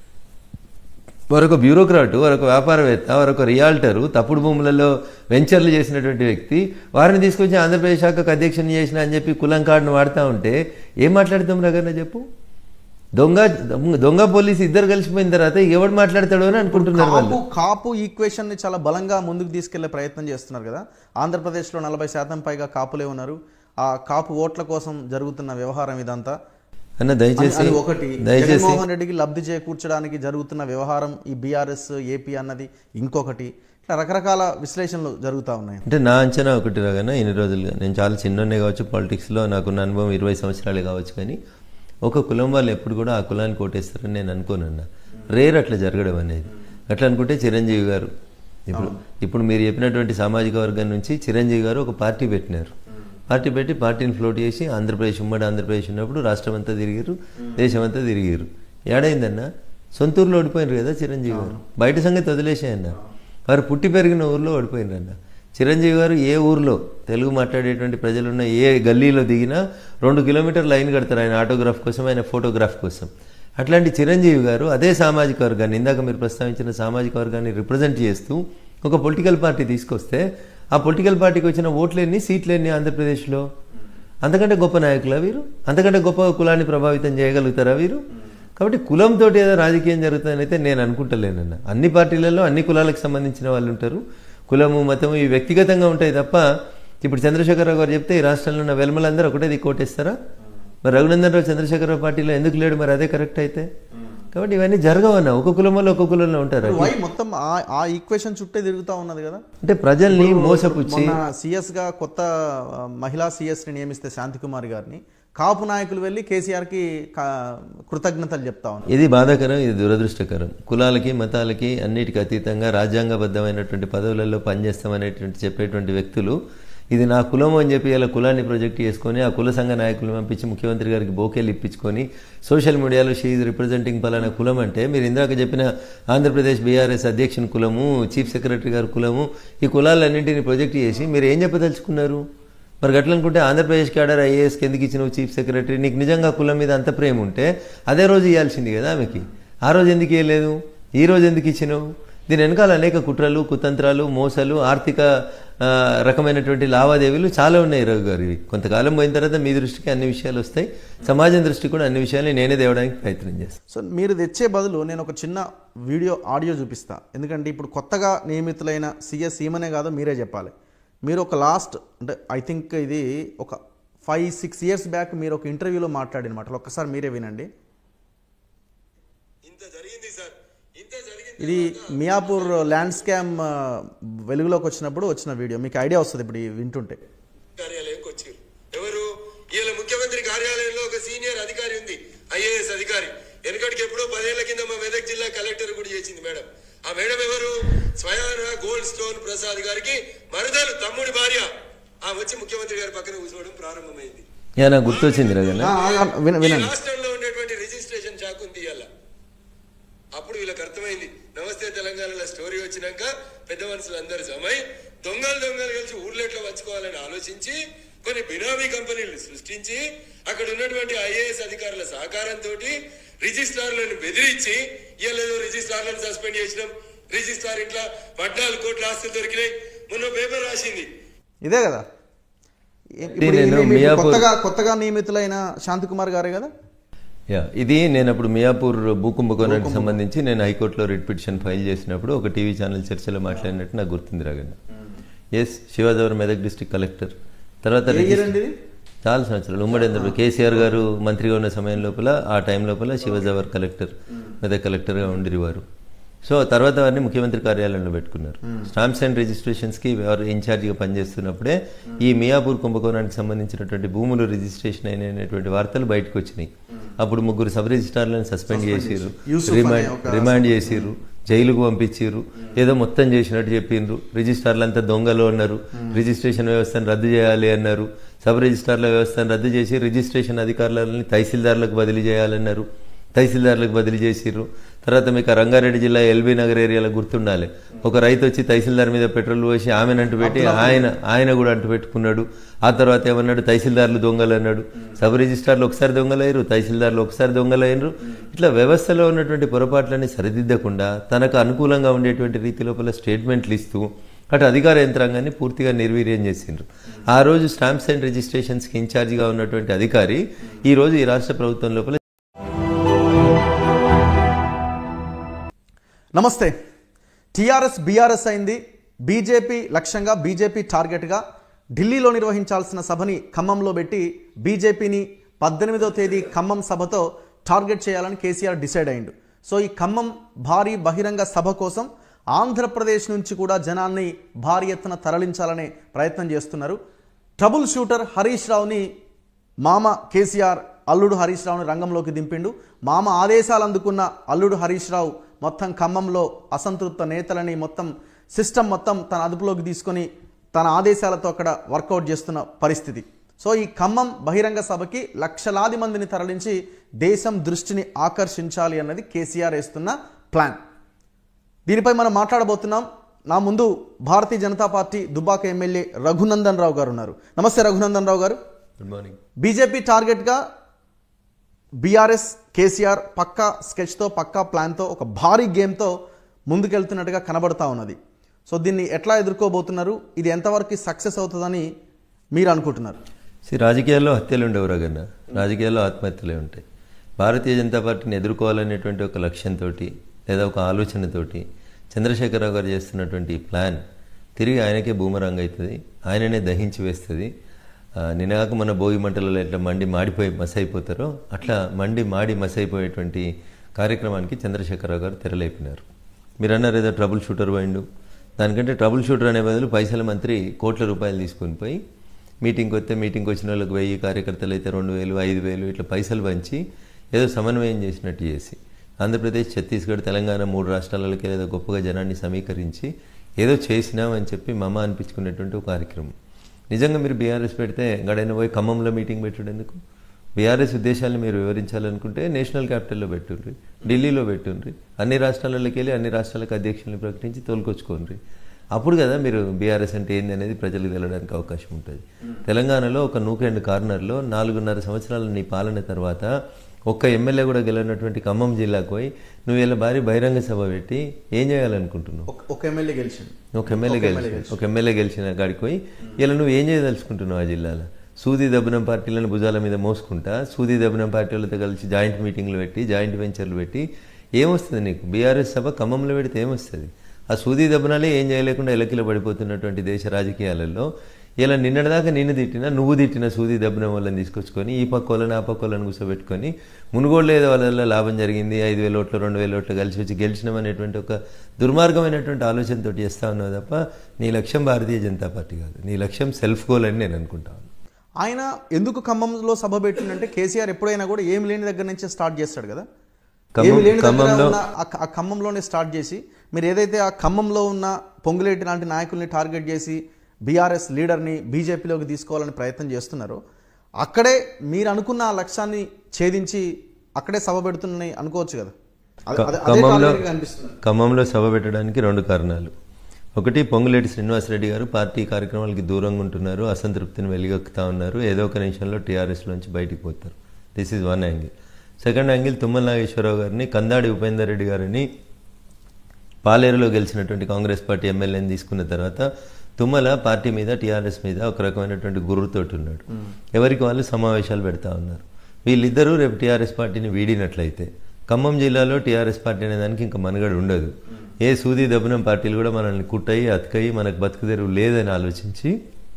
మరొక బ్యూరోక్రాటు మరొక వ్యాపారవేత్త మరొక రియాల్టరు తప్పుడు భూములలో వెంచర్లు చేసినటువంటి వ్యక్తి వారిని తీసుకొచ్చి ఆంధ్రప్రదేశ్ శాఖకు అధ్యక్షుని చేసిన అని చెప్పి కులం కార్డును వాడుతూ ఉంటే ఏం మాట్లాడతాం రగన్న చెప్పు దొంగ దొంగ పోలీసు ఇద్దరు కలిసిపోయిన తర్వాత ఎవడు మాట్లాడతాడో అని అనుకుంటున్నారు వాళ్ళు కాపు కాపు ఈక్వేషన్ ని చాలా బలంగా ముందుకు తీసుకెళ్లే ప్రయత్నం చేస్తున్నారు కదా ఆంధ్రప్రదేశ్లో నలభై శాతం పైగా కాపులే ఉన్నారు ఆ కాపు ఓట్ల కోసం జరుగుతున్న వ్యవహారం ఇదంతా అన్న దయచేసి అది ఒకటి దయచేసి జగన్మోహన్ రెడ్డికి లబ్ధి చేకూర్చడానికి జరుగుతున్న వ్యవహారం ఈ బీఆర్ఎస్ ఏపీ అన్నది ఇంకొకటి ఇట్లా రకరకాల విశ్లేషణలు జరుగుతూ ఉన్నాయి అంటే నా అంచనా ఒకటి రాగానే ఇన్ని రోజులుగా నేను చాలా చిన్ననే కావచ్చు పాలిటిక్స్లో నాకున్న అనుభవం ఇరవై సంవత్సరాలే కావచ్చు కానీ ఒక కులం వాళ్ళు ఎప్పుడు కూడా ఆ కులానికి ఓటేస్తారని నేను అనుకోనన్నా రేర్ అట్లా జరగడం అనేది అట్లా అనుకుంటే చిరంజీవి గారు ఇప్పుడు ఇప్పుడు మీరు చెప్పినటువంటి సామాజిక వర్గం నుంచి చిరంజీవి గారు ఒక పార్టీ పెట్టినారు పార్టీ పెట్టి పార్టీని ఫ్లోట్ చేసి ఆంధ్రప్రదేశ్ ఉమ్మడి ఆంధ్రప్రదేశ్ ఉన్నప్పుడు రాష్ట్రం అంతా తిరిగారు దేశం అంతా తిరిగారు ఏడైందన్నా సొంతూరులో ఓడిపోయినారు కదా చిరంజీవి గారు బయట సంగతి వదిలేసాయన్న వారు పుట్టి పెరిగిన ఊర్లో ఓడిపోయినారన్న చిరంజీవి గారు ఏ ఊర్లో తెలుగు మాట్లాడేటువంటి ప్రజలున్న ఏ గల్లీలో దిగినా రెండు కిలోమీటర్ లైన్ కడతారు ఆయన ఆటోగ్రాఫ్ కోసం ఆయన ఫోటోగ్రాఫ్ కోసం అట్లాంటి చిరంజీవి గారు అదే సామాజిక వర్గాన్ని ఇందాక మీరు ప్రస్తావించిన సామాజిక వర్గాన్ని రిప్రజెంట్ చేస్తూ ఒక పొలిటికల్ పార్టీ తీసుకొస్తే ఆ పొలిటికల్ పార్టీకి వచ్చిన ఓట్లేన్ని సీట్లేన్ని ఆంధ్రప్రదేశ్లో అంతకంటే గొప్ప నాయకులా వీరు అంతకంటే గొప్ప కులాన్ని ప్రభావితం చేయగలుగుతారా వీరు కాబట్టి కులంతో ఏదో రాజకీయం జరుగుతుందని అయితే నేను అనుకుంటలేనన్న అన్ని పార్టీలలో అన్ని కులాలకు సంబంధించిన వాళ్ళు ఉంటారు కులము మతము ఇవి వ్యక్తిగతంగా ఉంటాయి తప్ప ఇప్పుడు చంద్రశేఖరరావు గారు చెప్తే ఈ రాష్ట్రంలో ఉన్న వెల్మలందరూ ఒకటే దిక్కు కోటేస్తారా మరి రఘునందన్ రావు చంద్రశేఖరరావు పార్టీలో ఎందుకు లేడు మరి అదే కరెక్ట్ అయితే కాబట్టి ఇవన్నీ జరగవన్న ఒక కులం వల్ల ఒక కులంలో ఉంటారు వై మొత్తం ఆ- ఆ ఈక్వేషన్ చుట్టే తిరుగుతా ఉన్నది కదా అంటే ప్రజల్ని మోసపుచ్చి మొన్న సిఎస్ గా కొత్త ఆ, మహిళా సిఎస్ ని నియమిస్తే శాంతికుమార్ గారిని కాపు నాయకులు వెళ్ళి కేసీఆర్ కి కా- కృతజ్ఞతలు చెప్తా ఉన్నారు ఇది బాధాకరం ఇది దురదృష్టకరం కులాలకి మతాలకి అన్నిటికీ అతీతంగా రాజ్యాంగబద్ధమైనటువంటి పదవులలో పనిచేస్తామనేటువంటి చెప్పేటువంటి వ్యక్తులు ఇది నా కులం అని చెప్పి ఇలా కులాన్ని ప్రొజెక్ట్ చేసుకొని ఆ కుల సంఘ నాయకులను పంపించి ముఖ్యమంత్రి గారికి బోకేలు ఇప్పించుకొని సోషల్ మీడియాలో షీఈ్ రిప్రజెంటింగ్ పలానా కులం అంటే మీరు ఇందాక చెప్పిన ఆంధ్రప్రదేశ్ బీఆర్ఎస్ అధ్యక్షుని కులము చీఫ్ సెక్రటరీ గారి కులము ఈ కులాలన్నింటినీ ప్రొజెక్ట్ చేసి మీరు ఏం చెప్పదలుచుకున్నారు మరి గట్ల అనుకుంటే ఆంధ్రప్రదేశ్ క్యాడర్ ఐఏఎస్కి ఎందుకు ఇచ్చినావు చీఫ్ సెక్రటరీ నీకు నిజంగా కులం మీద అంత ప్రేమ ఉంటే అదే రోజు ఇవ్వాల్సింది కదా ఆమెకి ఆ రోజు ఎందుకు ఇవ్వలేదు ఈ రోజు ఎందుకు ఇచ్చినావు దీని వెనకాల అనేక కుట్రలు కుతంత్రాలు మోసాలు ఆర్థిక ఆ, రకమైనటువంటి లావాదేవీలు చాలా ఉన్నాయి రఘు గారు ఇవి కొంతకాలం పోయిన తర్వాత మీ దృష్టికి అన్ని విషయాలు వస్తాయి సమాజం దృష్టికి కూడా అన్ని విషయాలు నేనే తేవడానికి ప్రయత్నం చేస్తాను సో మీరు తెచ్చే బదులు నేను ఒక చిన్న వీడియో ఆడియో చూపిస్తా ఎందుకంటే ఇప్పుడు కొత్తగా నియమితులైన సిఎస్ ఈమనే కాదో మీరే చెప్పాలి మీరు ఒక లాస్ట్ అంటే ఐ థింక్ ఇది ఒక ఫైవ్ సిక్స్ ఇయర్స్ బ్యాక్ మీరు ఒక ఇంటర్వ్యూలో మాట్లాడిన మాటలు ఒక్కసారి మీరే వినండి ఇంత జరిగింది సార్ ఇంత జరిగింది ఇది మియాపూర్ ల్యాండ్ స్కామ్ ఆ, వెలుగులోకి వచ్చినప్పుడు వచ్చిన వీడియో మీకు ఐడియా వస్తుంది ఇప్పుడు ఇది వింటుంటే కార్యాలయంకి వచ్చారు ఎవరు ఈయన ముఖ్యమంత్రి కార్యాలయంలో ఒక సీనియర్ అధికారి ఉంది ఐఏఎస్ అధికారి వెనకటికి ఎప్పుడో పదేళ్ల కింద మా మెదక్ జిల్లా కలెక్టర్ కూడా చేసింది మేడం ఆ మేడం ఎవరు స్వయాన గోల్డ్ స్టోన్ ప్రసాద్ గారికి మరదలు తమ్ముడి భార్య ఆమె వచ్చి ముఖ్యమంత్రి గారి పక్కన కూర్చోవడం ప్రారంభమైంది యా నాకు గుర్తొచ్చింది రగన్న ఆ, ఆ, విన- ఈ వినండి రాష్ట్రంలో ఉండేటువంటి రిజిస్ట్రేషన్ షాక్ ఉంది ఇవాళ అప్పుడు వీళ్ళకి అర్థమైంది నమస్తే తెలంగాణలో స్టోరీ వచ్చినాక పెద్ద మనుషులు అందరూ జమై దొంగలు దొంగలు కలిసి ఊర్లో ఎట్లా పంచుకోవాలని ఆలోచించి కొన్ని బినామీ కంపెనీలు సృష్టించి అక్కడ ఉన్నటువంటి ఐఏఎస్ అధికారుల సహకారంతో రిజిస్ట్రార్లను బెదిరించి ఇవాళ రిజిస్ట్రార్లను సస్పెండ్ చేసినాం రిజిస్ట్రార్ ఇట్లా పద్నాలుగు కోట్ల ఆస్తులు దొరికినాయి మొన్న పేపర్ రాసింది ఇదే కదా ఏ- ఇప్పుడు నేను ఈమె- ఈమె మియాపూర్- కొత్తగా కొత్తగా నియమితులైన శాంతికుమార్ గారే కదా యా ఇది నేను అప్పుడు మియాపూర్ భూకుంభకోణానికి సంబంధించి నేను హైకోర్టులో రిట్ పిటిషన్ ఫైల్ చేసినప్పుడు ఒక టీవీ ఛానల్ చర్చలో మాట్లాడినట్టు నాకు గుర్తుంది రాగన్న ఎస్ శివాజవరం మెదక్ డిస్ట్రిక్ట్ కలెక్టర్ తర్వాత ఏ ఇయర్ రిజిస్టర్- అండి ఇది చాలా సంవత్సరాలు ఉమ్మడి ఆంధ్రప్రదేశ్ కేసీఆర్ గారు మంత్రిగా ఉన్న సమయం లోపల ఆ టైం లోపల శివజవర్ కలెక్టర్ మెదక్ కలెక్టర్గా ఉండిరివారు సో తర్వాత వారిని ముఖ్యమంత్రి కార్యాలయంలో పెట్టుకున్నారు స్టాంప్స్ అండ్ రిజిస్ట్రేషన్స్కి వారు ఇన్ఛార్జిగా పనిచేస్తున్నప్పుడే ఈ మియాపూర్ కుంభకోణానికి సంబంధించినటువంటి భూములు రిజిస్ట్రేషన్ అయినటువంటి వార్తలు బయటకు వచ్చినాయి అప్పుడు ముగ్గురు సబ్ రిజిస్ట్రార్లను సస్పెండ్ చేసిర్రు యూసుఫ్ అనే రిమాండ్ ఒక రిమాండ్ చేసిర్రు జైలుకు పంపించిర్రు ఏదో మొత్తం చేసినట్టు చెప్పిండ్రు రిజిస్ట్రార్లు అంతా దొంగలు అన్నారు రిజిస్ట్రేషన్ వ్యవస్థను రద్దు చేయాలి అన్నారు సబ్ రిజిస్ట్రార్ల వ్యవస్థను రద్దు చేసి రిజిస్ట్రేషన్ అధికారులని తహసీల్దార్లకు బదిలీ చేయాలన్నారు తహసీల్దార్లకు బదిలీ చేసిర్రు తర్వాత మీకు ఆ రంగారెడ్డి జిల్లా ఎల్బీ నగర్ ఏరియాలో గుర్తుండాలి ఒక రైతు వచ్చి తహసీల్దార్ మీద పెట్రోల్ పోసి ఆమెను అంటు పెట్టి ఆయన ఆయన కూడా అంటు పెట్టుకున్నాడు ఆ తర్వాత ఏమన్నాడు తహసీల్దార్లు దొంగలు అన్నాడు సబ్ రిజిస్ట్రార్లు ఒకసారి దొంగలయ్యారు తహసీల్దార్లు ఒకసారి దొంగలయ్యారు ఇట్లా వ్యవస్థలో ఉన్నటువంటి పొరపాట్లని సరిదిద్దకుండా తనకు అనుకూలంగా ఉండేటువంటి రీతి లోపల స్టేట్మెంట్లు ఇస్తూ అటు అధికార యంత్రాంగాన్ని పూర్తిగా నిర్వీర్యం చేసిండ్రు ఆ రోజు స్టాంప్స్ అండ్ రిజిస్ట్రేషన్స్కి ఇన్ఛార్జిగా ఉన్నటువంటి అధికారి ఈ రోజు ఈ రాష్ట్ర ప్రభుత్వం లోపల నమస్తే టీఆర్ఎస్ బీఆర్ఎస్ అయింది బీజేపీ లక్ష్యంగా బీజేపీ టార్గెట్గా ఢిల్లీలో నిర్వహించాల్సిన సభని ఖమ్మంలో పెట్టి బీజేపీని పద్దెనిమిదో తేదీ ఖమ్మం సభతో టార్గెట్ చేయాలని కేసీఆర్ డిసైడ్ అయిండు సో ఈ ఖమ్మం భారీ బహిరంగ సభ కోసం ఆంధ్రప్రదేశ్ నుంచి కూడా జనాన్ని భారీ ఎత్తున తరలించాలనే ప్రయత్నం చేస్తున్నారు ట్రబుల్ షూటర్ హరీష్ రావుని మామ కేసీఆర్ అల్లుడు హరీష్ రావుని రంగంలోకి దింపిండు మామ ఆదేశాలు అందుకున్న అల్లుడు హరీష్ రావు మొత్తం ఖమ్మంలో అసంతృప్త నేతలని మొత్తం సిస్టమ్ మొత్తం తన అదుపులోకి తీసుకొని తన ఆదేశాలతో అక్కడ వర్కౌట్ చేస్తున్న పరిస్థితి సో ఈ ఖమ్మం బహిరంగ సభకి లక్షలాది మందిని తరలించి దేశం దృష్టిని ఆకర్షించాలి అన్నది కేసీఆర్ వేస్తున్న ప్లాన్ దీనిపై మనం మాట్లాడబోతున్నాం నా ముందు భారతీయ జనతా పార్టీ దుబ్బాక ఎమ్మెల్యే రఘునందన్ రావు గారు ఉన్నారు నమస్తే Raghunandan Rao garu good morning BJP టార్గెట్గా బీఆర్ఎస్ కేసీఆర్ పక్కా స్కెచ్తో పక్కా ప్లాన్తో ఒక భారీ గేమ్తో ముందుకెళ్తున్నట్టుగా కనబడతా ఉన్నది సో దీన్ని ఎట్లా ఎదుర్కోబోతున్నారు ఇది ఎంతవరకు సక్సెస్ అవుతుందని మీరు అనుకుంటున్నారు సి రాజకీయాల్లో హత్యలు ఉండవు రగన్న రాజకీయాల్లో ఆత్మహత్యలే ఉంటాయి భారతీయ జనతా పార్టీని ఎదుర్కోవాలనేటువంటి ఒక లక్ష్యంతో లేదా ఒక ఆలోచనతోటి చంద్రశేఖరరావు గారు చేస్తున్నటువంటి ఈ ప్లాన్ తిరిగి ఆయనకే బూమరంగ్ అవుతుంది ఆయననే దహించి వేస్తుంది ఆ, నినాక మన భోగి మంటలలో ఎట్లా మండి మాడిపోయి మస్ అయిపోతారో అట్లా మండి మాడి మస్ అయిపోయేటువంటి కార్యక్రమానికి చంద్రశేఖరరావు గారు తెరలేపినారు మీరు అన్నారు ఏదో ట్రబుల్ షూటర్ పోయిండు దానికంటే ట్రబుల్ షూటర్ అనే బదులు పైసల మంత్రి కోట్ల రూపాయలు తీసుకొని పోయి మీటింగ్కి వస్తే మీటింగ్కి వచ్చిన వాళ్ళకి వెయ్యి కార్యకర్తలు అయితే రెండు వేలు ఐదు వేలు ఇట్లా పైసలు పంచి ఏదో సమన్వయం చేసినట్టు చేసి ఆంధ్రప్రదేశ్ ఛత్తీస్గఢ్ తెలంగాణ మూడు రాష్ట్రాలకి ఏదో గొప్పగా జనాన్ని సమీకరించి ఏదో చేసినామని చెప్పి మమ అనిపించుకునేటువంటి ఒక కార్యక్రమం నిజంగా మీరు బీఆర్ఎస్ పెడితే గడైన పోయి ఖమ్మంలో మీటింగ్ పెట్టడం ఎందుకు బీఆర్ఎస్ ఉద్దేశాలను మీరు వివరించాలనుకుంటే నేషనల్ క్యాపిటల్లో పెట్టుండ్రి ఢిల్లీలో పెట్టుండ్రి అన్ని రాష్ట్రాలలోకి వెళ్ళి అన్ని రాష్ట్రాలకు అధ్యక్షులను ప్రకటించి తోలుకొచ్చుకోండి అప్పుడు కదా మీరు బీఆర్ఎస్ అంటే ఏంది అనేది ప్రజలకు తెలడానికి అవకాశం ఉంటుంది తెలంగాణలో ఒక నూకెండ్ కార్నర్లో నాలుగున్నర సంవత్సరాల నీ పాలన తర్వాత ఒక్క ఎమ్మెల్యే కూడా గెలినటువంటి ఖమ్మం జిల్లాకు పోయి నువ్వు ఇలా భారీ బహిరంగ సభ పెట్టి ఏం చేయాలనుకుంటున్నావు ఒక- ఒక ఎమ్మెల్యే గెలిచింది ఒక ఎమ్మెల్యే గెలిచి ఒక ఎమ్మెల్యే గెలిచిన కాడికి పోయి ఇలా నువ్వు ఏం చేయదలుచుకుంటున్నావు ఆ జిల్లాలో సూది దబ్బనం పార్టీలను భుజాల మీద మోసుకుంటా సూది దబ్బనం పార్టీలతో కలిసి జాయింట్ మీటింగ్లు పెట్టి జాయింట్ వెంచర్లు పెట్టి ఏమొస్తుంది నీకు బీఆర్ఎస్ సభ ఖమ్మంలో పెడితే ఏమొస్తుంది ఆ సూది దబ్బనాలే ఏం చేయలేకుండా ఎలకిల పడిపోతున్నటువంటి దేశ రాజకీయాలలో ఇలా నిన్నటిదాకా నిన్ను తిట్టినా నువ్వు తిట్టిన సూది దబ్బనం వాళ్ళని తీసుకొచ్చుకొని ఈ పక్క వాళ్ళని ఆ పక్క వాళ్ళని కూర్చోబెట్టుకొని మునుగోడు ఏదో వాళ్ళ లాభం జరిగింది ఐదు వేల ఓట్లు రెండు వేల ఓట్లు కలిసి వచ్చి గెలిచినాం అనేటువంటి ఒక దుర్మార్గమైనటువంటి ఆలోచనతో చేస్తా ఉన్నావు తప్ప నీ లక్ష్యం భారతీయ జనతా పార్టీ కాదు నీ లక్ష్యం సెల్ఫ్ గోల్ అని నేను అనుకుంటాను ఆయన ఎందుకు ఖమ్మంలో సభ పెట్టిందంటే కేసీఆర్ ఎప్పుడైనా కూడా ఏమి లేని దగ్గర నుంచే స్టార్ట్ చేస్తాడు కదా ఖమ్మం- ఏమి లేని దగ్గర ఖమ్మంలో- ఉన్న ఆ ఖ- ఆ ఖమ్మంలోనే స్టార్ట్ చేసి మీరు ఏదైతే ఆ ఖమ్మంలో ఉన్న పొంగులేటి లాంటి నాయకుల్ని టార్గెట్ చేసి బీఆర్ఎస్ లీడర్ని బీజేపీలోకి తీసుకోవాలని ప్రయత్నం చేస్తున్నారో అక్కడే మీరు అనుకున్న ఆ లక్ష్యాన్ని ఛేదించి అక్కడే సభ పెడుతున్నాయి అనుకోవచ్చు కదా అదే- అదే- అదే ఖమ్మంలో target గా అనిపిస్తుంది ఖమ్మంలో సభ పెట్టడానికి రెండు కారణాలు ఒకటి పొంగులేటి శ్రీనివాసరెడ్డి గారు పార్టీ కార్యక్రమాలకి దూరంగా ఉంటున్నారు అసంతృప్తిని వెలిగొక్కుతా ఉన్నారు ఏదో ఒక నిమిషంలో టీఆర్ఎస్లోంచి బయటికి పోతారు this is one angle second angle Tummala Nageswararao గారిని కందాడి ఉపేందర్ రెడ్డి గారిని పాలేరులో గెలిచినటువంటి కాంగ్రెస్ పార్టీ ఎమ్మెల్యేని తీసుకున్న తర్వాత తుమ్మల పార్టీ మీద టీఆర్ఎస్ మీద ఒక రకమైనటువంటి గుర్రుతోటి ఉన్నాడు ఎవరికి వాళ్ళు సమావేశాలు పెడతా ఉన్నారు వీళ్ళిద్దరూ రేపు టీఆర్ఎస్ పార్టీని వీడినట్లయితే ఖమ్మం జిల్లాలో టీఆర్ఎస్ పార్టీ అనే దానికి ఇంకా మనుగడ ఉండదు ఏ సూది దబ్బనం పార్టీలు కూడా మనల్ని కుట్టయి అతకయి మనకు బతుకు తెరువు లేదని ఆలోచించి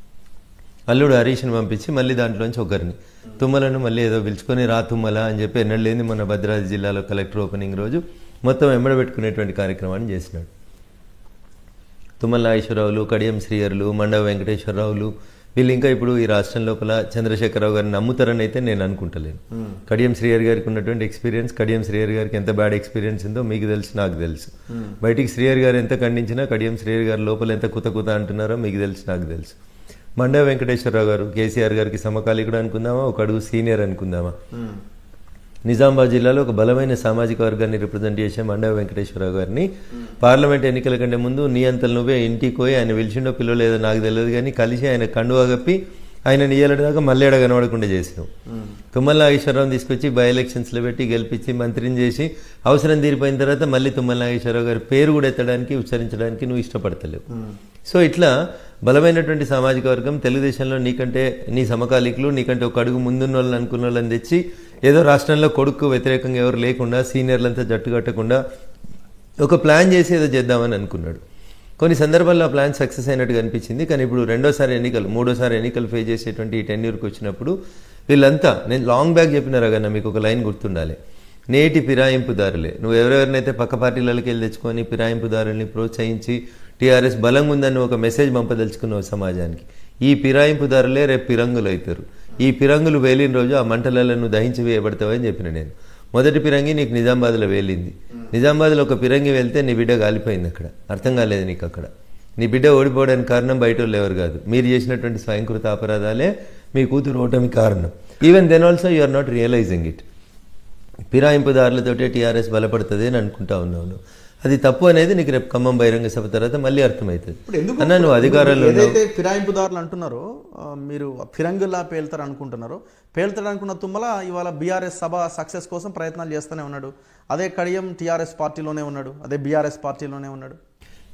అల్లుడు హరీష్ని పంపించి మళ్ళీ దాంట్లోంచి ఒకరిని తుమ్మలను మళ్ళీ ఏదో పిలుచుకొని రా తుమ్మల అని చెప్పి ఎన్నడలేని మన భద్రాద్రి జిల్లాలో కలెక్టర్ ఓపెనింగ్ రోజు మొత్తం ఎంబడబెట్టుకునేటువంటి కార్యక్రమాన్ని చేసినాడు తుమ్మల నాగేశ్వరరావులు కడియం శ్రీహరులు మండవ వెంకటేశ్వరరావులు వీళ్ళు ఇంకా ఇప్పుడు ఈ రాష్ట్రం లోపల చంద్రశేఖరరావు గారిని నమ్ముతారని అయితే నేను అనుకుంటలేను కడియం శ్రీహరి గారికి ఉన్నటువంటి ఎక్స్పీరియన్స్ కడియం శ్రీహరి గారికి ఎంత బ్యాడ్ ఎక్స్పీరియన్స్ ఉందో మీకు తెలుసు నాకు తెలుసు బయటికి శ్రీహరి గారు ఎంత ఖండించినా కడియం శ్రీహరి గారు లోపల ఎంత కుత కుత అంటున్నారో మీకు తెలుసు నాకు తెలుసు మండవ వెంకటేశ్వరరావు గారు కేసీఆర్ గారికి సమకాలీకుడు అనుకుందామా ఒక అడుగు సీనియర్ అనుకుందామా నిజామాబాద్ జిల్లాలో ఒక బలమైన సామాజిక వర్గాన్ని రిప్రజెంట్ చేసే మండవ వెంకటేశ్వరరావు గారిని పార్లమెంట్ ఎన్నికల కంటే ముందు నీ అంతలు నువ్వే ఇంటికి పోయి ఆయన పిలిచిండో పిల్లలేదో నాకు తెలియదు కానీ కలిసి ఆయన కండువా కప్పి ఆయన నీయలటి దాకా మళ్ళీ ఎడ కనబడకుండా చేసినావు తుమ్మల నాగేశ్వరరావుని తీసుకొచ్చి బై ఎలక్షన్స్లో పెట్టి గెలిపించి మంత్రిని చేసి అవసరం తీరిపోయిన తర్వాత మళ్ళీ తుమ్మల నాగేశ్వరరావు గారి పేరు కూడా ఎత్తడానికి ఉచ్చరించడానికి నువ్వు ఇష్టపడతలేవు సో ఇట్లా బలమైనటువంటి సామాజిక వర్గం తెలుగుదేశంలో నీకంటే నీ సమకాలీకులు నీకంటే ఒక అడుగు ముందున్న వాళ్ళని అనుకున్న వాళ్ళని తెచ్చి ఏదో రాష్ట్రంలో కొడుకు వ్యతిరేకంగా ఎవరు లేకుండా సీనియర్లంతా జట్టు కట్టకుండా ఒక ప్లాన్ చేసి ఏదో చేద్దామని అనుకున్నాడు కొన్ని సందర్భాల్లో ఆ ప్లాన్ సక్సెస్ అయినట్టుగా అనిపించింది కానీ ఇప్పుడు రెండోసారి ఎన్నికలు మూడోసారి ఎన్నికలు ఫేస్ చేసేటువంటి ఈ టెన్యూర్కి వచ్చినప్పుడు వీళ్ళంతా నేను లాంగ్ బ్యాక్ చెప్పిన రగన్న మీకు ఒక లైన్ గుర్తుండాలి నేటి ఫిరాయింపుదారులే నువ్వు ఎవరెవరినైతే పక్క పార్టీలకి వెళ్ళి తెచ్చుకొని ఫిరాయింపుదారుల్ని ప్రోత్సహించి టీఆర్ఎస్ బలంగా ఉందని ఒక మెసేజ్ పంపదలుచుకున్నావు సమాజానికి ఈ ఫిరాయింపుదారులే రేపు పిరంగులు అవుతారు ఈ పిరంగులు వేలిన రోజు ఆ మంటలలో నువ్వు దహించి వేయబడతావని చెప్పిన నేను మొదటి పిరంగి నీకు నిజామాబాద్లో వేలింది నిజామాబాద్లో ఒక పిరంగి వెళ్తే నీ బిడ్డ కాలిపోయింది అక్కడ అర్థం కాలేదు నీకు అక్కడ నీ బిడ్డ ఓడిపోవడానికి కారణం బయట వాళ్ళు ఎవరు కాదు మీరు చేసినటువంటి స్వయంకృత అపరాధాలే మీ కూతురు ఓటమి కారణం even then also you are not realising it ఫిరాయింపుదారులతోటే టీఆర్ఎస్ బలపడుతుంది అని అనుకుంటా ఉన్నాను అది తప్పు అనేది నీకు రేపు ఖమ్మం బహిరంగ సభ తర్వాత మళ్ళీ అర్థమవుతుంది ఇప్పుడు ఎందుకు అన్న నువ్వు అధికారంలో ఉన్నావు ఏదైతే ఫిరాయింపుదారులు అంటున్నారో ఆ, మీరు ఫిరంగుల్లా పేల్తారు అనుకుంటున్నారో పేల్తాడు అనుకున్న తుమ్మల ఇవాళ బీఆర్ఎస్ సభ సక్సెస్ కోసం ప్రయత్నాలు చేస్తూనే ఉన్నాడు అదే కడియం టీఆర్ఎస్ పార్టీలోనే ఉన్నాడు అదే బీఆర్ఎస్ పార్టీలోనే ఉన్నాడు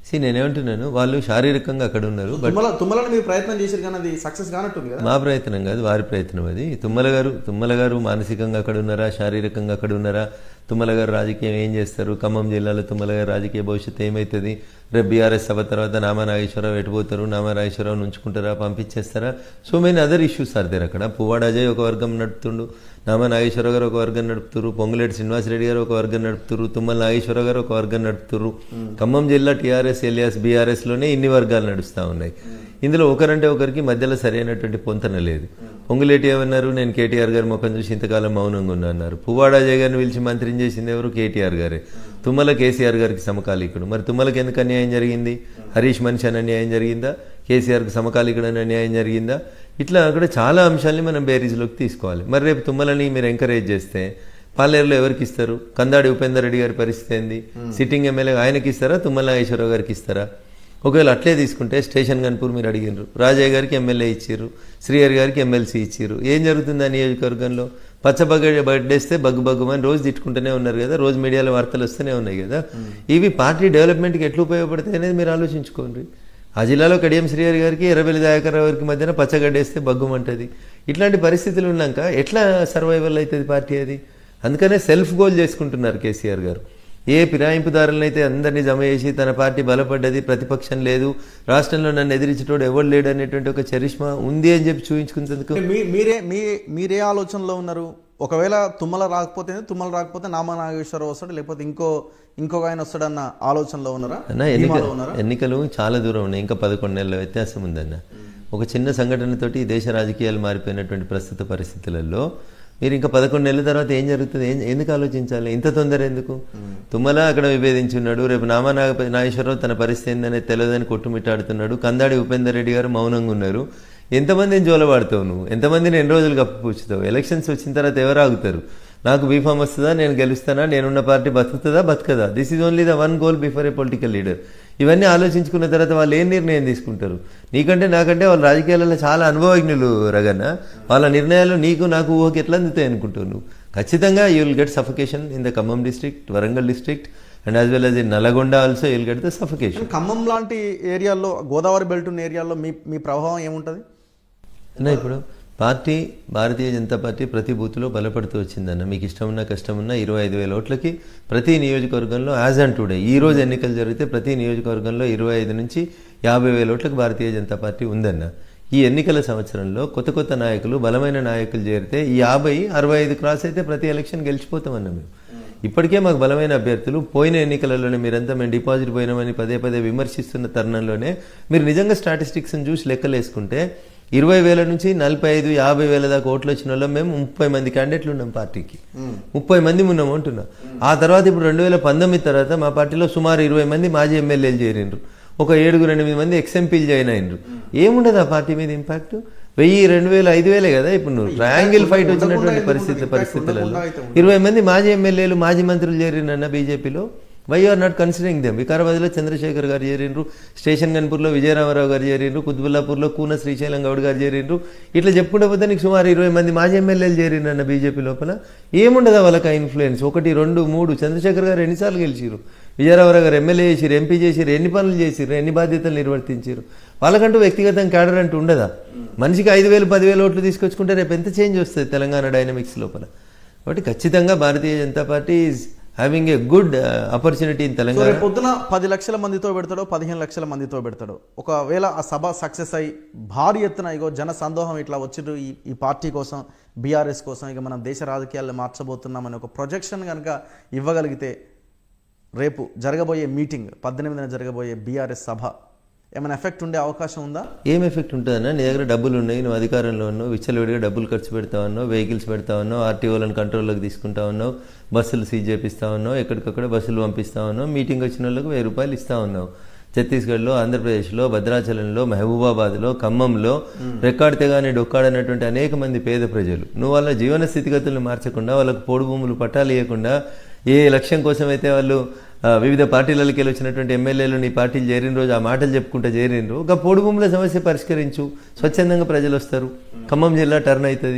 సి నేనేమంటున్నాను వాళ్ళు శారీరకంగా అక్కడ ఉన్నారు బట్ తుమ్మల తుమ్మలని మీరు ప్రయత్నం చేశారు కానీ అది సక్సెస్ కానట్టుంది కదా మా ప్రయత్నం కాదు వారి ప్రయత్నం అది తుమ్మల గారు తుమ్మల గారు మానసికంగా అక్కడ ఉన్నారా శారీరకంగా అక్కడ ఉన్నారా తుమ్మల గారు రాజకీయం ఏం చేస్తారు ఖమ్మం జిల్లాలో తుమ్మల గారు రాజకీయ భవిష్యత్తు ఏమవుతుంది రేపు బీఆర్ఎస్ సభ తర్వాత నామా నాగేశ్వరరావు ఎటుపోతారు నామా నాగేశ్వరరావు ఉంచుకుంటారా పంపించేస్తారా so many other issues are there అక్కడ పువ్వాడ అజయ్ ఒక వర్గం నడుపుతుండు నామా నాగేశ్వరరావు గారు ఒక వర్గం నడుపుతురు పొంగులేటి శ్రీనివాసరెడ్డి గారు ఒక వర్గం నడుపుతురు తుమ్మల నాగేశ్వరరావు గారు ఒక వర్గం నడుపుతురు ఖమ్మం జిల్లా టీఆర్ఎస్ ఎల్ఎస్ బీఆర్ఎస్ లోనే ఇన్ని వర్గాలు నడుస్తూ ఉన్నాయి ఇందులో ఒకరంటే ఒకరికి మధ్యలో సరైనటువంటి పొంతన లేదు పొంగులేటి ఏమన్నారు నేను కేటీఆర్ గారి ముఖం చూసి ఇంతకాలం మౌనంగా ఉన్నా అన్నారు పువ్వాడ అజయ్ గారిని పిలిచి మంత్రిని చేసింది ఎవరు కేటీఆర్ గారే తుమ్మల కేసీఆర్ గారికి సమకాలీకుడు మరి తుమ్మలకి ఎందుకు అన్యాయం జరిగింది హరీష్ మనిషి అని అన్యాయం జరిగిందా కేసీఆర్కి సమకాలీకుడు అని అన్యాయం జరిగిందా ఇట్లా అక్కడ చాలా అంశాలని మనం బేరీజ్లోకి తీసుకోవాలి మరి రేపు తుమ్మలని మీరు ఎంకరేజ్ చేస్తే పాలేరులో ఎవరికి ఇస్తారు కందాడి ఉపేందర్ రెడ్డి గారి పరిస్థితి ఏంది సిట్టింగ్ ఎమ్మెల్యే ఆయనకి ఇస్తారా తుమ్మల నాగేశ్వరరావు గారికి ఇస్తారా ఒకవేళ అట్లే తీసుకుంటే స్టేషన్ గన్పూర్ మీరు అడిగినారు రాజయ్య గారికి ఎమ్మెల్యే ఇచ్చారు శ్రీహరి గారికి ఎమ్మెల్సీ ఇచ్చారు ఏం జరుగుతుంది ఆ నియోజకవర్గంలో పచ్చబగ్గ బడ్డేస్తే బగ్గు బగ్గుమని రోజు తిట్టుకుంటూనే ఉన్నారు కదా రోజు మీడియాలో వార్తలు వస్తూనే ఉన్నాయి కదా ఇవి పార్టీ డెవలప్మెంట్కి ఎట్లా ఉపయోగపడతాయి అనేది మీరు ఆలోచించుకోండి ఆ జిల్లాలో కడియం శ్రీహరి గారికి ఎర్రబెల్లి దయాకర్ గారికి మధ్యన పచ్చగడ్డేస్తే బగ్గుమంటది ఇట్లాంటి పరిస్థితులు ఉన్నాక ఎట్లా సర్వైవల్ అవుతుంది పార్టీ అది అందుకనే సెల్ఫ్ గోల్ చేసుకుంటున్నారు కేసీఆర్ గారు ఏ ఫిరాయింపుదారులను అయితే అందరినీ జమ చేసి తన పార్టీ బలపడ్డది ప్రతిపక్షం లేదు రాష్ట్రంలో నన్ను ఎదిరించేటోడు ఎవరు లేడు అనేటువంటి ఒక చరిష్మా ఉంది అని చెప్పి చూపించుకున్నందుకు మీ మీరే మీ మీరే ఆలోచనలో ఉన్నారు ఒకవేళ తుమ్మల రాకపోతే తుమ్మల రాకపోతే నామా నాగేశ్వరరావు వస్తాడు లేకపోతే ఇంకో ఇంకొక ఆయన వస్తాడన్న ఆలోచనలో ఉన్నారా అన్న ఎన్నిక ధీమాలో ఉన్నారా ఎన్నికలు చాలా దూరం ఉన్నాయి ఇంకా పదకొండు నెలల వ్యత్యాసం ఉందన్న ఒక చిన్న సంఘటనతోటి ఈ దేశ రాజకీయాలు మారిపోయినటువంటి ప్రస్తుత పరిస్థితులలో మీరు ఇంకా పదకొండు నెలల తర్వాత ఏం జరుగుతుంది ఏం ఎందుకు ఆలోచించాలి ఇంత తొందర ఎందుకు తుమ్మల అక్కడ విభేదించున్నాడు రేపు నామా నాగ నాగేశ్వరరావు తన పరిస్థితి ఏందనేది తెలియదని కొట్టుమిట్టాడుతున్నాడు కందాడి ఉపేందర్ రెడ్డి గారు మౌనంగా ఉన్నారు ఎంతమందిని జోలవాడుతావు నువ్వు ఎంతమందిని ఎన్ని రోజులు కప్పిపుచ్చుతావు ఎలక్షన్స్ వచ్చిన తర్వాత ఎవరు ఆగుతారు నాకు బీఫామ్ వస్తుందా నేను గెలుస్తానా నేనున్న పార్టీ బతుకుతుందా బతకదా this is only the one goal before a political leader ఇవన్నీ ఆలోచించుకున్న తర్వాత వాళ్ళు ఏం నిర్ణయం తీసుకుంటారు నీకంటే నాకంటే వాళ్ళు రాజకీయాలలో చాలా అనుభవజ్ఞులు రగన్న వాళ్ళ నిర్ణయాలు నీకు నాకు ఊహకి ఎట్లా అందుతాయి అనుకుంటావు నువ్వు ఖచ్చితంగా you will get suffocation in the Khammam district Warangal district and as well as in Nalgonda also you'll get the suffocation Khammam లాంటి ఏరియాల్లో గోదావరి బెల్ట్ ఉన్న ఏరియాల్లో మీ మీ ప్రభావం ఏముంటుంది అన్న ఇప్పుడు పార్టీ భారతీయ జనతా పార్టీ ప్రతి బూత్లో బలపడుతూ వచ్చిందన్న మీకు ఇష్టం ఉన్నా కష్టం ఉన్నా ఇరవై ఐదు వేల ఓట్లకి ప్రతి నియోజకవర్గంలో యాజ్ అండ్ టుడే ఈ రోజు ఎన్నికలు జరిగితే ప్రతి నియోజకవర్గంలో ఇరవై ఐదు నుంచి యాభై వేల ఓట్లకు భారతీయ జనతా పార్టీ ఉందన్న ఈ ఎన్నికల సంవత్సరంలో కొత్త కొత్త నాయకులు బలమైన నాయకులు చేరితే ఈ యాభై అరవై ఐదు క్రాస్ అయితే ప్రతి ఎలక్షన్ గెలిచిపోతామన్న మేము ఇప్పటికే మాకు బలమైన అభ్యర్థులు పోయిన ఎన్నికలలోనే మీరంతా మేము డిపాజిట్ పోయినామని పదే పదే విమర్శిస్తున్న తరుణంలోనే మీరు నిజంగా స్టాటిస్టిక్స్ని చూసి లెక్కలేసుకుంటే ఇరవై వేల నుంచి నలభై ఐదు యాభై వేల దాకా ఓట్లు వచ్చిన వాళ్ళం మేము ముప్పై మంది క్యాండిడేట్లు ఉన్నాం పార్టీకి ముప్పై మంది ఉన్నాం అంటున్నా ఆ తర్వాత ఇప్పుడు రెండు వేల పంతొమ్మిది తర్వాత మా పార్టీలో సుమారు ఇరవై మంది మాజీ ఎమ్మెల్యేలు చేరిండ్రు ఒక ఏడుగురు ఎనిమిది మంది ఎక్స్ఎంపీలు జాయిన్ అయినరు ఏముండదు ఆ పార్టీ మీద ఇంపాక్ట్ వెయ్యి రెండు వేలు ఐదు వేలే కదా ఇప్పుడు నువ్వు ట్రయాంగిల్ ఫైట్ వచ్చినటువంటి పరిస్థితి పరిస్థితులలో ఇరవై మంది మాజీ ఎమ్మెల్యేలు మాజీ మంత్రులు చేరినన్న బీజేపీలో why are not considering them వికారాబాద్లో చంద్రశేఖర్ గారు చేరిండ్రు స్టేషన్ గన్పూర్లో విజయరామారావు గారు చేరిండ్రు కుత్బుల్లాపూర్లో కూన శ్రీశైలం గౌడ్ గారు చేరిండ్రు ఇట్లా చెప్పుకుంటే పోతే నీకు సుమారు ఇరవై మంది మాజీ ఎమ్మెల్యేలు చేరిండ్రన్న బీజేపీ లోపల ఏముండదా వాళ్ళకి ఆ ఇన్ఫ్లుయెన్స్ ఒకటి రెండు మూడు చంద్రశేఖర్ గారు ఎన్నిసార్లు గెలిచిరు విజయరామారావు గారు ఎమ్మెల్యే చేసిరు ఎంపీ చేసిరు ఎన్ని పనులు చేసిరు ఎన్ని బాధ్యతలు నిర్వర్తించారు వాళ్ళకంటూ వ్యక్తిగతం క్యాడర్ అంటూ ఉండదా మనిషికి ఐదు వేలు పదివేలు ఓట్లు తీసుకొచ్చుకుంటే రేపు ఎంత చేంజ్ వస్తుంది తెలంగాణ డైనమిక్స్ లోపల కాబట్టి ఖచ్చితంగా Bharatiya Janata Party is having a good opportunity in so Telangana రేపు పొద్దున పది లక్షల మందితో పెడతాడో పదిహేను లక్షల మందితో పెడతాడు ఒకవేళ ఆ సభ సక్సెస్ అయ్యి భారీ ఎత్తున ఇగో జన సందోహం ఇట్లా వచ్చిర్రు ఈ ఈ పార్టీ కోసం బీఆర్ఎస్ కోసం ఇక మనం దేశ రాజకీయాల్లో మార్చబోతున్నామని ఒక ప్రొజెక్షన్ కనుక ఇవ్వగలిగితే రేపు జరగబోయే మీటింగ్ పద్దెనిమిదిన జరగబోయే బీఆర్ఎస్ సభ ఏమైనా ఎఫెక్ట్ ఉండే అవకాశం ఉందా ఏం ఎఫెక్ట్ ఉంటుందన్నా నీ దగ్గర డబ్బులు ఉన్నాయి నువ్వు అధికారంలో ఉన్నావు విచ్చలవిడిగా డబ్బులు ఖర్చు పెడతా ఉన్నావు వెహికల్స్ పెడతా ఉన్నావు ఆర్టీఓలను కంట్రోల్లోకి తీసుకుంటా ఉన్నావు బస్సులు సీజ్ చేపిస్తా ఉన్నావు ఎక్కడికక్కడ బస్సులు పంపిస్తా ఉన్నావు మీటింగ్ వచ్చిన వాళ్ళకి వెయ్యి రూపాయలు ఇస్తా ఉన్నావు ఛత్తీస్గఢ్లో ఆంధ్రప్రదేశ్లో భద్రాచలంలో మహబూబాబాద్లో ఖమ్మంలో రెక్కాడితే తెగాని డొక్కాడనటువంటి అనేక మంది పేద ప్రజలు నువ్వు వాళ్ళ జీవన స్థితిగతులను మార్చకుండా వాళ్ళకు పోడు భూములు పట్టాలు ఇవ్వకుండా ఏ లక్ష్యం కోసం అయితే వాళ్ళు ఆ, వివిధ పార్టీలకి వెళ్ళి వచ్చినటువంటి ఎమ్మెల్యేలు నీ పార్టీలు చేరిన రోజు ఆ మాటలు చెప్పుకుంటూ చేరినరు ఒక పొడి భూముల సమస్య పరిష్కరించు స్వచ్ఛందంగా ప్రజలు వస్తారు ఖమ్మం జిల్లా టర్న్ అవుతుంది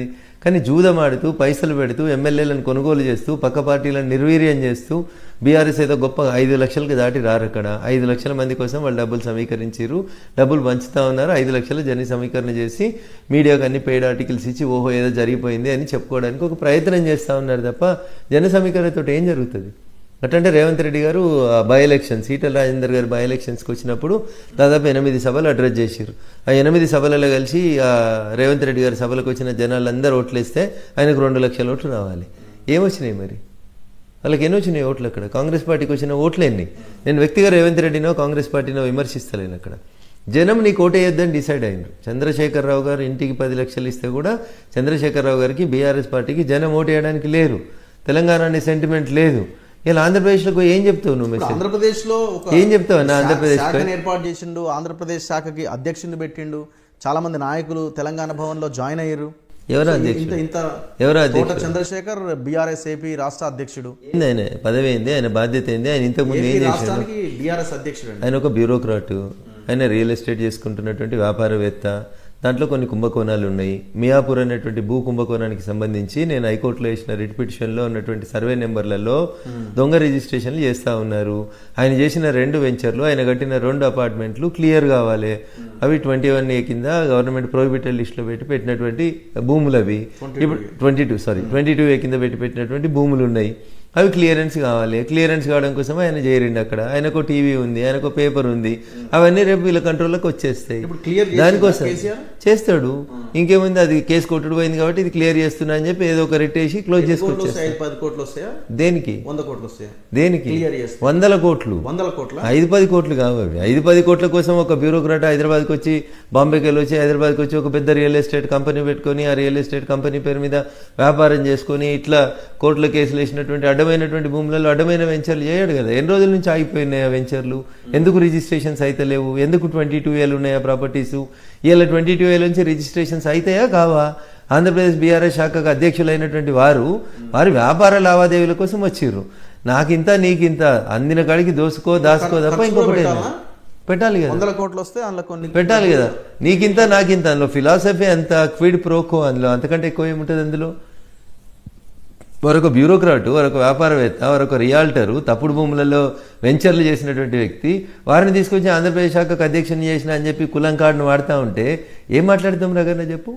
కానీ జూదమాడుతూ పైసలు పెడుతూ ఎమ్మెల్యేలను కొనుగోలు చేస్తూ పక్క పార్టీలను నిర్వీర్యం చేస్తూ బీఆర్ఎస్ ఏదో గొప్ప ఐదు లక్షలకు దాటి రారు అక్కడ ఐదు లక్షల మంది కోసం వాళ్ళు డబ్బులు సమీకరించారు డబ్బులు పంచుతా ఉన్నారు ఐదు లక్షల జన సమీకరణ చేసి మీడియాకు అన్ని పెయిడ్ ఆర్టికల్స్ ఇచ్చి ఓహో ఏదో జరిగిపోయింది అని చెప్పుకోవడానికి ఒక ప్రయత్నం చేస్తూ ఉన్నారు తప్ప జన సమీకరణతో ఏం జరుగుతుంది అట్లంటే రేవంత్ రెడ్డి గారు ఆ బై ఎలక్షన్స్ ఈటల రాజేందర్ గారు బై ఎలక్షన్స్కి వచ్చినప్పుడు దాదాపు ఎనిమిది సభలు అడ్రస్ చేశారు ఆ ఎనిమిది సభలలో కలిసి ఆ రేవంత్ రెడ్డి గారి సభలకు వచ్చిన జనాలందరూ ఓట్లేస్తే ఆయనకు రెండు లక్షల ఓట్లు రావాలి ఏమొచ్చినాయి మరి వాళ్ళకి ఎన్ని వచ్చినాయి ఓట్లు అక్కడ కాంగ్రెస్ పార్టీకి వచ్చిన ఓట్లు ఎన్ని నేను వ్యక్తిగా రేవంత్ రెడ్డినో కాంగ్రెస్ పార్టీనో విమర్శిస్తలేను అక్కడ జనం నీకు ఓటేయొద్దని డిసైడ్ అయింది చంద్రశేఖరరావు గారు ఇంటికి పది లక్షలు ఇస్తే కూడా చంద్రశేఖరరావు గారికి బీఆర్ఎస్ పార్టీకి జనం ఓటేయడానికి లేరు తెలంగాణ అనే సెంటిమెంట్ లేదు ఇలా ఆంధ్రప్రదేశ్లో ఏం చెప్తావు నువ్వు మెసేజ్ ఆంధ్రప్రదేశ్ లో ఒక ఏం చెప్తావు అన్న శా- ఆంధ్రప్రదేశ్ పై? శాఖను ఏర్పాటు చేసిండు ఆంధ్రప్రదేశ్ శాఖకి అధ్యక్షుడిని పెట్టిండు చాలా మంది నాయకులు తెలంగాణ భవన్ లో జాయిన్ అయ్యారు ఎవరు సో అధ్యక్షుడు? ఇంత ఇంత ఎవరు తోట అధ్యక్షుడు? చంద్రశేఖర్ బీఆర్ఎస్ ఏపీ రాష్ట్ర అధ్యక్షుడు ఏంది ఆయన పదవి ఏంది ఆయన బాధ్యత ఏంది ఆయన ఇంతకుముందు ఏపీ ఏం చేశాడు రాష్ట్రానికి బీఆర్ఎస్ అధ్యక్షుడు అండి ఆయన ఒక బ్యూరోక్రాటు ఆయన రియల్ ఎస్టేట్ చేసుకుంటున్నటువంటి వ్యాపారవేత్త దాంట్లో కొన్ని కుంభకోణాలు ఉన్నాయి మియాపూర్ అనేటువంటి భూ కుంభకోణానికి సంబంధించి నేను హైకోర్టులో వేసిన రిట్ పిటిషన్లో ఉన్నటువంటి సర్వే నెంబర్లలో దొంగ రిజిస్ట్రేషన్లు చేస్తూ ఉన్నారు ఆయన చేసిన రెండు వెంచర్లు ఆయన కట్టిన రెండు అపార్ట్మెంట్లు క్లియర్ కావాలి అవి ట్వంటీ వన్ ఏ కింద గవర్నమెంట్ ప్రోహిబిటెడ్ లిస్ట్లో పెట్టి పెట్టినటువంటి భూములు అవి ఇప్పుడు twenty two sorry twenty two A కింద పెట్టి పెట్టినటువంటి భూములు ఉన్నాయి అవి క్లియరెన్స్ కావాలి క్లియరెన్స్ కావడం కోసం ఆయన చేరిండు అక్కడ ఆయనకు టీవీ ఉంది ఆయనకు పేపర్ ఉంది అవన్నీ రేపు వీళ్ళ కంట్రోల్లోకి వచ్చేస్తాయి ఇప్పుడు clear చేసిండా దానికోసం కేసీఆర్? చేస్తాడు ఇంకేముంది అది కేసు కొట్టుడు పోయింది కాబట్టి ఇది క్లియర్ చేస్తున్నా అని చెప్పి ఏదో ఒక రిట్టేసి క్లోజ్ కోట్లు చేసుకొచ్చేస్తాడు వస్తాయి ఐదు పది కోట్లు వస్తాయా దేనికి వంద కోట్లు వస్తాయా దేనికి Clear చేస్తే. వందల కోట్లు వందల కోట్ల ఐదు పది కోట్లు కావు అవి ఐదు పది కోట్ల కోసం ఒక బ్యూరోక్రాట్ హైదరాబాద్కి వచ్చి బాంబేకి వెళ్ళి వచ్చి హైదరాబాద్కి వచ్చి ఒక పెద్ద రియల్ ఎస్టేట్ కంపెనీ పెట్టుకొని ఆ రియల్ ఎస్టేట్ కంపెనీ పేరు మీద వ్యాపారం చేసుకొని ఇట్లా కోర్టులో కేసులు వేసినటువంటి అడ్డమైనటువంటి భూములలో అడ్డమైన వెంచర్లు చేయడు కదా ఎన్ని రోజుల నుంచి ఆగిపోయినాయి ఆ వెంచర్లు ఎందుకు రిజిస్ట్రేషన్స్ అయితే లేవు ఎందుకు ట్వంటీ టూ ఏలు ఉన్నాయి ఆ ప్రాపర్టీస్ ఇలా ట్వంటీ టూ ఏల నుంచి రిజిస్ట్రేషన్స్ అయితాయా కావా ఆంధ్రప్రదేశ్ బీఆర్ఎస్ శాఖకు అధ్యక్షులైనటువంటి వారు వారి వ్యాపార లావాదేవీల కోసం వచ్చిర్రు నాకింత నీకింత అందిన కాడికి దోసుకో దాసుకో తప్ప ఖర్చు ఇంకొకటి కూడా ఏం లేదు. పెట్టాలి కదా వందల కోట్లు వస్తే అందులో కొన్ని పెట్టాలి కదా నీకింత నాకింత అందులో ఫిలాసఫీ అంత క్విడ్ ప్రోకో అందులో అంతకంటే ఎక్కువ ఏముంటుంది అందులో మరొక బ్యూరోక్రాటు మరొక వ్యాపారవేత్త మరొక రియాల్టరు తప్పుడు భూములలో వెంచర్లు చేసినటువంటి వ్యక్తి వారిని తీసుకొచ్చి ఆంధ్రప్రదేశ్ శాఖకు అధ్యక్షుని చేసిన అని చెప్పి కులం కార్డును వాడుతూ ఉంటే ఏం మాట్లాడతాం రగన్న చెప్పు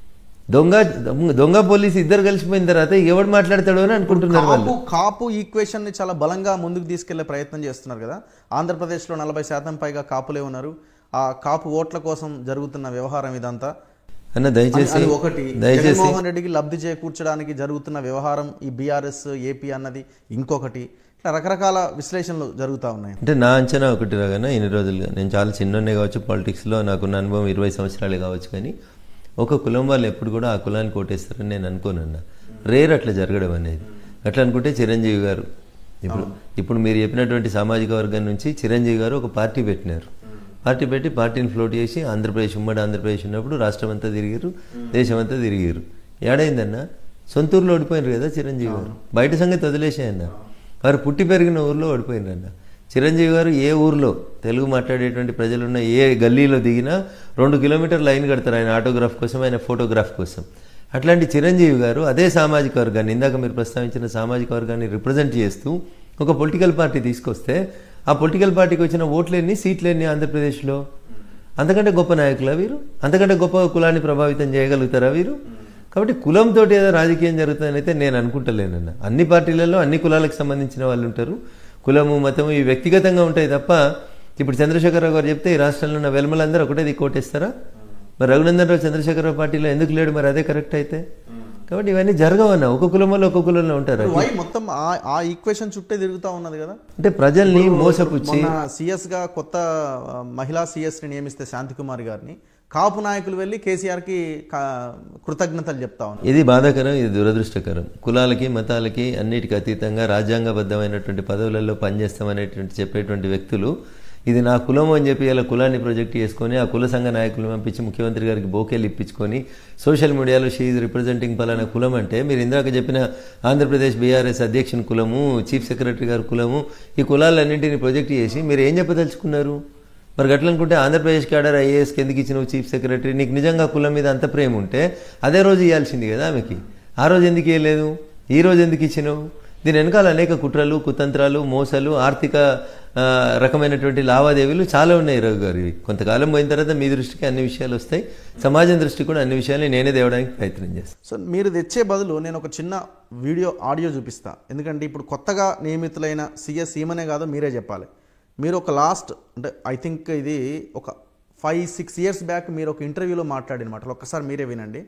దొంగ దొంగ పోలీసు ఇద్దరు కలిసిపోయిన తర్వాత ఎవడు మాట్లాడతాడో అని అనుకుంటున్నారు వాళ్ళు కాపు కాపు ఈక్వేషన్ ని చాలా బలంగా ముందుకు తీసుకెళ్లే ప్రయత్నం చేస్తున్నారు కదా ఆంధ్రప్రదేశ్లో నలభై శాతం పైగా కాపులే ఉన్నారు ఆ కాపు ఓట్ల కోసం జరుగుతున్న వ్యవహారం ఇదంతా అన్న దయచేసి అది ఒకటి దయచేసి జగన్మోహన్ రెడ్డికి లబ్ధి చేకూర్చడానికి జరుగుతున్న వ్యవహారం ఈ బీఆర్ఎస్ ఏపీ అన్నది ఇంకొకటి ఇట్లా రకరకాల విశ్లేషణలు జరుగుతూ ఉన్నాయి అంటే నా అంచనా ఒకటి రాగానే ఇన్ని రోజులుగా నేను చాలా చిన్ననే కావచ్చు పాలిటిక్స్లో నాకున్న అనుభవం ఇరవై సంవత్సరాలే కావచ్చు కానీ ఒక కులం వాళ్ళు ఎప్పుడు కూడా ఆ కులానికి ఓటేస్తారని నేను అనుకోనన్నా రేర్ అట్లా జరగడం అనేది అట్లా అనుకుంటే చిరంజీవి గారు ఇప్పుడు ఇప్పుడు మీరు చెప్పినటువంటి సామాజిక వర్గం నుంచి చిరంజీవి గారు ఒక పార్టీ పెట్టినారు పార్టీ పెట్టి పార్టీని ఫ్లోట్ చేసి ఆంధ్రప్రదేశ్ ఉమ్మడి ఆంధ్రప్రదేశ్ ఉన్నప్పుడు రాష్ట్రం అంతా తిరిగారు దేశం అంతా తిరిగారు ఏడైందన్నా సొంతూరులో ఓడిపోయినారు కదా చిరంజీవి గారు బయట సంగతి వదిలేసాయన్న వారు పుట్టి పెరిగిన ఊర్లో ఓడిపోయినారన్న చిరంజీవి గారు ఏ ఊర్లో తెలుగు మాట్లాడేటువంటి ప్రజలున్న ఏ గల్లీలో దిగినా రెండు కిలోమీటర్ లైన్ కడతారు ఆయన ఆటోగ్రాఫ్ కోసం ఆయన ఫోటోగ్రాఫ్ కోసం అట్లాంటి చిరంజీవి గారు అదే సామాజిక వర్గాన్ని ఇందాక మీరు ప్రస్తావించిన సామాజిక వర్గాన్ని రిప్రజెంట్ చేస్తూ ఒక పొలిటికల్ పార్టీ తీసుకొస్తే ఆ పొలిటికల్ పార్టీకి వచ్చిన ఓట్లేని సీట్లేని ఆంధ్రప్రదేశ్లో అంతకంటే గొప్ప నాయకులా వీరు అంతకంటే గొప్ప కులాన్ని ప్రభావితం చేయగలుగుతారా వీరు కాబట్టి కులంతో ఏదో రాజకీయం జరుగుతుందని అయితే నేను అనుకుంటలేనన్న అన్ని పార్టీలలో అన్ని కులాలకు సంబంధించిన వాళ్ళు ఉంటారు కులము మతము ఇవి వ్యక్తిగతంగా ఉంటాయి తప్ప ఇప్పుడు చంద్రశేఖరరావు గారు చెప్తే ఈ రాష్ట్రంలో ఉన్న వెల్మలందరూ ఒకటే దిక్కు కోటేస్తారా మరి రఘునందన్ రావు చంద్రశేఖరరావు పార్టీలో ఎందుకు లేడు మరి అదే కరెక్ట్ అయితే కాబట్టి ఇవన్నీ జరగవన్న ఒక కులం వల్ల ఒక కులంలో ఉంటారు వై మొత్తం ఆ- ఆ ఈక్వేషన్ చుట్టే తిరుగుతూ ఉన్నది కదా అంటే ప్రజల్ని మోసపుచ్చి మొన్న సిఎస్ గా కొత్త ఆ, మహిళా సిఎస్ ని నియమిస్తే శాంతికుమారి గారిని కాపు నాయకులు వెళ్ళి కేసీఆర్ కి కా- కృతజ్ఞతలు చెప్తా ఉన్నారు ఇది బాధాకరం ఇది దురదృష్టకరం కులాలకి మతాలకి అన్నిటికీ అతీతంగా రాజ్యాంగబద్ధమైనటువంటి పదవులలో పనిచేస్తామనేటువంటి చెప్పేటువంటి వ్యక్తులు ఇది నా కులం అని చెప్పి ఇలా కులాన్ని ప్రొజెక్ట్ చేసుకొని ఆ కుల సంఘ నాయకులను పంపించి ముఖ్యమంత్రి గారికి బోకేలు ఇప్పించుకొని సోషల్ మీడియాలో షీఈ్ రిప్రజెంటింగ్ పలానా కులం అంటే మీరు ఇందాక చెప్పిన ఆంధ్రప్రదేశ్ బీఆర్ఎస్ అధ్యక్షుని కులము చీఫ్ సెక్రటరీ గారి కులము ఈ కులాలన్నింటినీ ప్రొజెక్ట్ చేసి మీరు ఏం చెప్పదలుచుకున్నారు మరి అట్లా అనుకుంటే ఆంధ్రప్రదేశ్ క్యాడర్ ఐఏఎస్కి ఎందుకు ఇచ్చినావు చీఫ్ సెక్రటరీ నీకు నిజంగా కులం మీద అంత ప్రేమ ఉంటే అదే రోజు ఇవ్వాల్సింది కదా ఆమెకి ఆ రోజు ఎందుకు ఇవ్వలేదు ఈ రోజు ఎందుకు ఇచ్చినావు దీని వెనకాల అనేక కుట్రలు కుతంత్రాలు మోసాలు ఆర్థిక ఆ, రకమైనటువంటి లావాదేవీలు చాలా ఉన్నాయి రవి గారు ఇవి. కొంతకాలం పోయిన తర్వాత మీ దృష్టికి అన్ని విషయాలు వస్తాయి సమాజం దృష్టికి కూడా అన్ని విషయాలు నేనే తేవడానికి ప్రయత్నం చేస్తాను సో మీరు తెచ్చే బదులు నేను ఒక చిన్న వీడియో ఆడియో చూపిస్తా ఎందుకంటే ఇప్పుడు కొత్తగా నియమితులైన సీఎస్ ఈమనే కాదో మీరే చెప్పాలి మీరు ఒక లాస్ట్ అంటే ఐ థింక్ ఇది ఒక ఫైవ్ సిక్స్ ఇయర్స్ బ్యాక్ మీరు ఒక ఇంటర్వ్యూలో మాట్లాడిన మాటలు ఒక్కసారి మీరే వినండి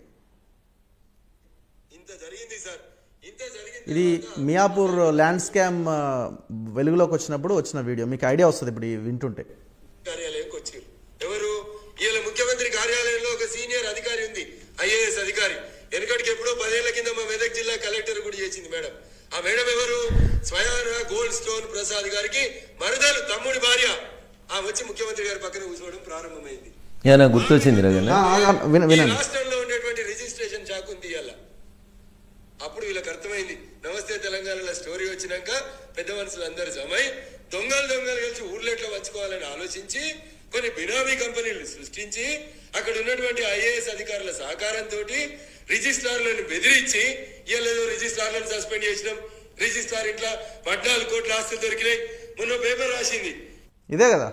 ఇంత జరిగింది సార్ ఇంత జరిగింది ఇది మియాపూర్ ల్యాండ్ స్కామ్ ఆ, వెలుగులోకి వచ్చినప్పుడు వచ్చిన వీడియో మీకు ఐడియా వస్తుంది ఇప్పుడు ఇది వింటుంటే కార్యాలయంకి వచ్చారు ఎవరు ఈయన ముఖ్యమంత్రి కార్యాలయంలో ఒక సీనియర్ అధికారి ఉంది ఐఏఎస్ అధికారి వెనకటికి ఎప్పుడో పదేళ్ల కింద మా మెదక్ జిల్లా కలెక్టర్ కూడా చేసింది మేడం ఆ మేడం ఎవరు స్వయాన గోల్డ్ స్టోన్ ప్రసాద్ గారికి మరదలు తమ్ముడి భార్య ఆ వచ్చి ముఖ్యమంత్రి గారి పక్కన కూర్చోవడం ప్రారంభమైంది యా నాకు గుర్తొచ్చింది రగన్న ఆ, ఆ, విన- ఈ వినండి రాష్ట్రంలో ఉండేటువంటి రిజిస్ట్రేషన్ షాక్ ఉంది ఇవాళ అప్పుడు వీళ్ళకి అర్థమైంది నమస్తే తెలంగాణలో స్టోరీ వచ్చినాక పెద్ద మనుషులు అందరు జమై దొంగలు దొంగలు కలిసి ఊర్లో ఎట్లా పంచుకోవాలని ఆలోచించి కొన్ని బినామీ కంపెనీలు సృష్టించి అక్కడ ఉన్నటువంటి ఐఏఎస్ అధికారుల సహకారంతో రిజిస్ట్రార్లను బెదిరించి ఇవాళ రిజిస్ట్రార్లను సస్పెండ్ చేసినాం రిజిస్ట్రార్ ఇట్లా పద్నాలుగు కోట్ల ఆస్తులు దొరికినాయి మొన్న పేపర్ రాసింది ఇదే కదా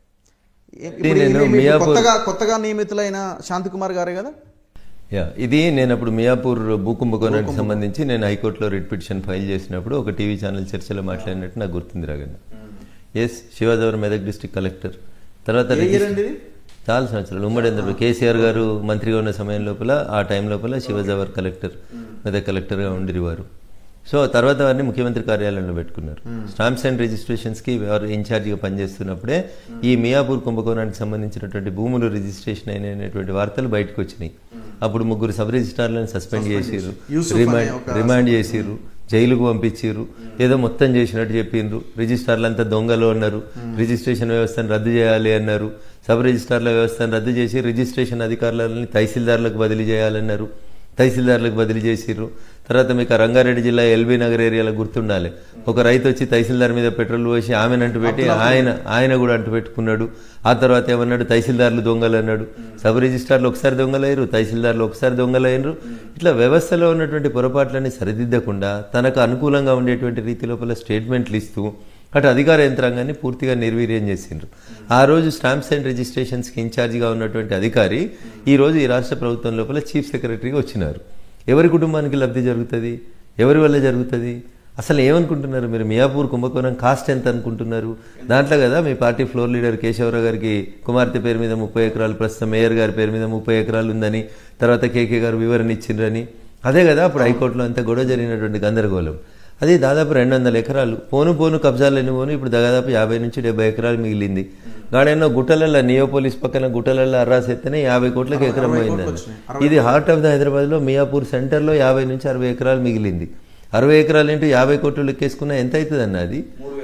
ఏ- ఇప్పుడు నేను ఇది మీకు మియాపూర్- కొత్తగా కొత్తగా నియమితులైన శాంతికుమార్ గారే కదా యా ఇది నేను అప్పుడు మియాపూర్ భూకుంభకోణానికి సంబంధించి నేను హైకోర్టులో రిట్ పిటిషన్ ఫైల్ చేసినప్పుడు ఒక టీవీ ఛానల్ చర్చలో మాట్లాడినట్టు నాకు గుర్తుంది రాగన్న ఎస్ శివాజవరం మెదక్ డిస్ట్రిక్ట్ కలెక్టర్ తర్వాత ఏ ఇయర్ రిజిస్టర్- అండి ఇది చాలా సంవత్సరాలు ఉమ్మడి ఆంధ్రప్రదేశ్ కేసీఆర్ గారు మంత్రిగా ఉన్న సమయం లోపల ఆ టైం లోపల శివజవర్ కలెక్టర్ మెదక్ కలెక్టర్గా ఉండిరివారు సో తర్వాత వారిని ముఖ్యమంత్రి కార్యాలయంలో పెట్టుకున్నారు స్టాంప్స్ అండ్ రిజిస్ట్రేషన్స్కి వారు ఇన్ఛార్జిగా పనిచేస్తున్నప్పుడే ఈ మియాపూర్ కుంభకోణానికి సంబంధించినటువంటి భూములు రిజిస్ట్రేషన్ అయినటువంటి వార్తలు బయటకు వచ్చినాయి అప్పుడు ముగ్గురు సబ్ రిజిస్ట్రార్లను సస్పెండ్ చేసిర్రు యూసుఫ్ అనే రిమాండ్ ఒక రిమాండ్ చేసిర్రు జైలుకు పంపించిర్రు ఏదో మొత్తం చేసినట్టు చెప్పిండ్రు రిజిస్ట్రార్లు అంతా దొంగలు అన్నారు రిజిస్ట్రేషన్ వ్యవస్థను రద్దు చేయాలి అన్నారు సబ్ రిజిస్ట్రార్ల వ్యవస్థను రద్దు చేసి రిజిస్ట్రేషన్ అధికారులని తహసీల్దార్లకు బదిలీ చేయాలన్నారు తహసీల్దార్లకు బదిలీ చేసిర్రు తర్వాత మీకు ఆ రంగారెడ్డి జిల్లా ఎల్బీ నగర్ ఏరియాలో గుర్తుండాలి ఒక రైతు వచ్చి తహసీల్దార్ మీద పెట్రోల్ పోసి ఆమెను అంటు పెట్టి ఆయన ఆయన కూడా అంటు పెట్టుకున్నాడు ఆ తర్వాత ఏమన్నాడు తహసీల్దార్లు దొంగలు అన్నాడు సబ్ రిజిస్ట్రార్లు ఒకసారి దొంగలయ్యారు తహసీల్దార్లు ఒకసారి దొంగలయ్యారు ఇట్లా వ్యవస్థలో ఉన్నటువంటి పొరపాట్లని సరిదిద్దకుండా తనకు అనుకూలంగా ఉండేటువంటి రీతి లోపల స్టేట్మెంట్లు ఇస్తూ అటు అధికార యంత్రాంగాన్ని పూర్తిగా నిర్వీర్యం చేసిండ్రు ఆ రోజు స్టాంప్స్ అండ్ రిజిస్ట్రేషన్స్కి ఇన్ఛార్జిగా ఉన్నటువంటి అధికారి ఈ రోజు ఈ రాష్ట్ర ప్రభుత్వం లోపల చీఫ్ సెక్రటరీగా వచ్చినారు ఎవరి కుటుంబానికి లబ్ధి జరుగుతుంది ఎవరి వల్ల జరుగుతుంది అసలు ఏమనుకుంటున్నారు మీరు మియాపూర్ కుంభకోణం కాస్ట్ ఎంత అనుకుంటున్నారు దాంట్లో కదా మీ party floor leader Keshavarao garu కుమార్తె పేరు మీద ముప్పై ఎకరాలు ప్రస్తుతం మేయర్ గారి పేరు మీద ముప్పై ఎకరాలు ఉందని తర్వాత కేకే గారు వివరణ ఇచ్చిండ్రని అదే కదా అప్పుడు హైకోర్టులో అంత గొడవ జరిగినటువంటి గందరగోళం అది దాదాపు రెండు వందల ఎకరాలు పోను పోను కబ్జాలు ఎన్ని పోను ఇప్పుడు దాదాపు యాభై నుంచి డెబ్బై ఎకరాలు మిగిలింది గాడేనో గుట్టలల్లో నియోపోలిస్ పక్కన గుట్టలల్లో అర్రాస్ ఎత్తనే యాభై కోట్లకి ఎకరం పోయింది ఇది హార్ట్ ఆఫ్ ద హైదరాబాద్ లో మియాపూర్ సెంటర్ లో యాభై నుంచి అరవై ఎకరాలు మిగిలింది అరవై ఎకరాలు ఏంటి యాభై కోట్లు లెక్కేసుకున్నా ఎంత అవుతుంది అన్న అది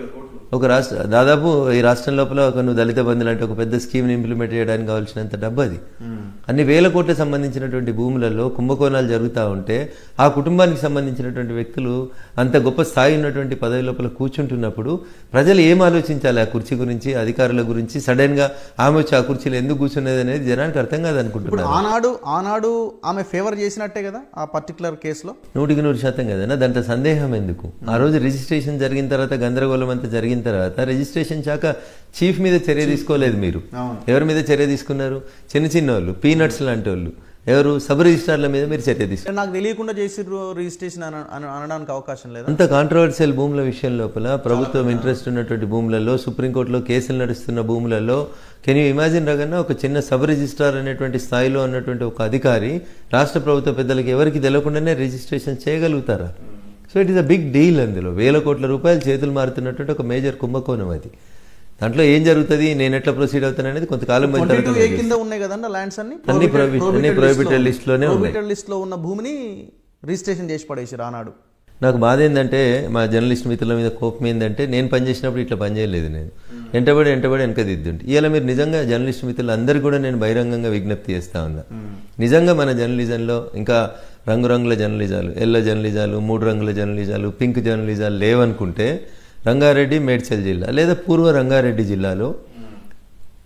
ఒక రాష్ట్ర దాదాపు ఈ రాష్ట్రం లోపల ఒక నువ్వు దళిత బంధులు అంటే ఒక పెద్ద స్కీమ్ని ఇంప్లిమెంట్ చేయడానికి కావాల్సినంత డబ్బు అది అన్ని వేల కోట్లకు సంబంధించినటువంటి భూములలో కుంభకోణాలు జరుగుతూ ఉంటే ఆ కుటుంబానికి సంబంధించినటువంటి వ్యక్తులు అంత గొప్ప స్థాయి ఉన్నటువంటి పదవి లోపల కూర్చుంటున్నప్పుడు ప్రజలు ఏం ఆలోచించాలి ఆ కుర్చీ గురించి అధికారుల గురించి సడన్ గా ఆమె వచ్చి ఆ కుర్చీలో ఎందుకు కూర్చున్నది అనేది జనానికి అర్థం కాదు ఇప్పుడు అనుకుంటున్నాను ఆనాడు ఆనాడు ఆమె ఫేవర్ చేసినట్టే కదా ఆ పర్టికులర్ కేసులో నూటికి నూరు శాతం కదన్నా దాంట్లో సందేహం ఎందుకు ఆ రోజు రిజిస్ట్రేషన్ జరిగిన తర్వాత గందరగోళం అంతా జరిగిన తర్వాత రిజిస్ట్రేషన్ శాఖ చీఫ్ మీద చర్య తీసుకోలేదు మీరు అవును. ఎవరి మీద చర్య తీసుకున్నారు చిన్న చిన్న వాళ్ళు పీనట్స్ లాంటి వాళ్ళు ఎవరు సబ్ రిజిస్ట్రార్ల మీద మీరు చర్య తీసుకున్నారు నాకు తెలియకుండా చేసిర్రు రిజిస్ట్రేషన్ అన- అన- అనడానికి అవకాశం లేదా అంత కాంట్రవర్షియల్ భూముల విషయం లోపల ప్రభుత్వం ఇంట్రెస్ట్ ఉన్నటువంటి భూములలో సుప్రీంకోర్టులో కేసులు నడుస్తున్న భూములలో కెన్ యూ ఇమాజిన్ రగన్న ఒక చిన్న సబ్ రిజిస్ట్రార్ అనేటువంటి స్థాయిలో ఉన్నటువంటి ఒక అధికారి రాష్ట్ర ప్రభుత్వ పెద్దలకు ఎవరికి తెలియకుండానే రిజిస్ట్రేషన్ చేయగలుగుతారా so it is a big deal అందులో వేల కోట్ల రూపాయలు చేతులు మారుతున్నటువంటి ఒక మేజర్ కుంభకోణం అది దాంట్లో ఏం జరుగుతుంది నేను ఎట్లా ప్రొసీడ్ అవుతాను అనేది కొంతకాలం పోయిన ట్వంటీ తర్వాత టూ ఏ తెలుస్తుంది. కింద ఉన్నాయి కదండి ల్యాండ్స్ అన్ని అన్ని prohibited- అన్ని prohibited list లోనే ఉన్నాయి. ప్రొహిబిటెడ్ లిస్ట్ లో ఉన్న భూమిని రిజిస్ట్రేషన్ చేసి పడేసి రానాడు నాకు బాధ ఏంటంటే మా జర్నలిస్ట్ మిత్రుల మీద కోపం ఏంటంటే నేను పనిచేసినప్పుడు ఇట్లా పనిచేయలేదు నేను ఎంటబడి ఎంటబడి వెనక దిద్దుంటే ఇవాళ మీరు నిజంగా జర్నలిస్ట్ మిత్రులు అందరికీ కూడా నేను బహిరంగంగా విజ్ఞప్తి చేస్తా ఉన్నా నిజంగా మన జర్నలిజంలో ఇంకా రంగురంగుల జర్నలిజాలు ఎల్లో జర్నలిజాలు మూడు రంగుల జర్నలిజాలు పింక్ జర్నలిజాలు లేవనుకుంటే రంగారెడ్డి మేడ్చల్ జిల్లా లేదా పూర్వ రంగారెడ్డి జిల్లాలో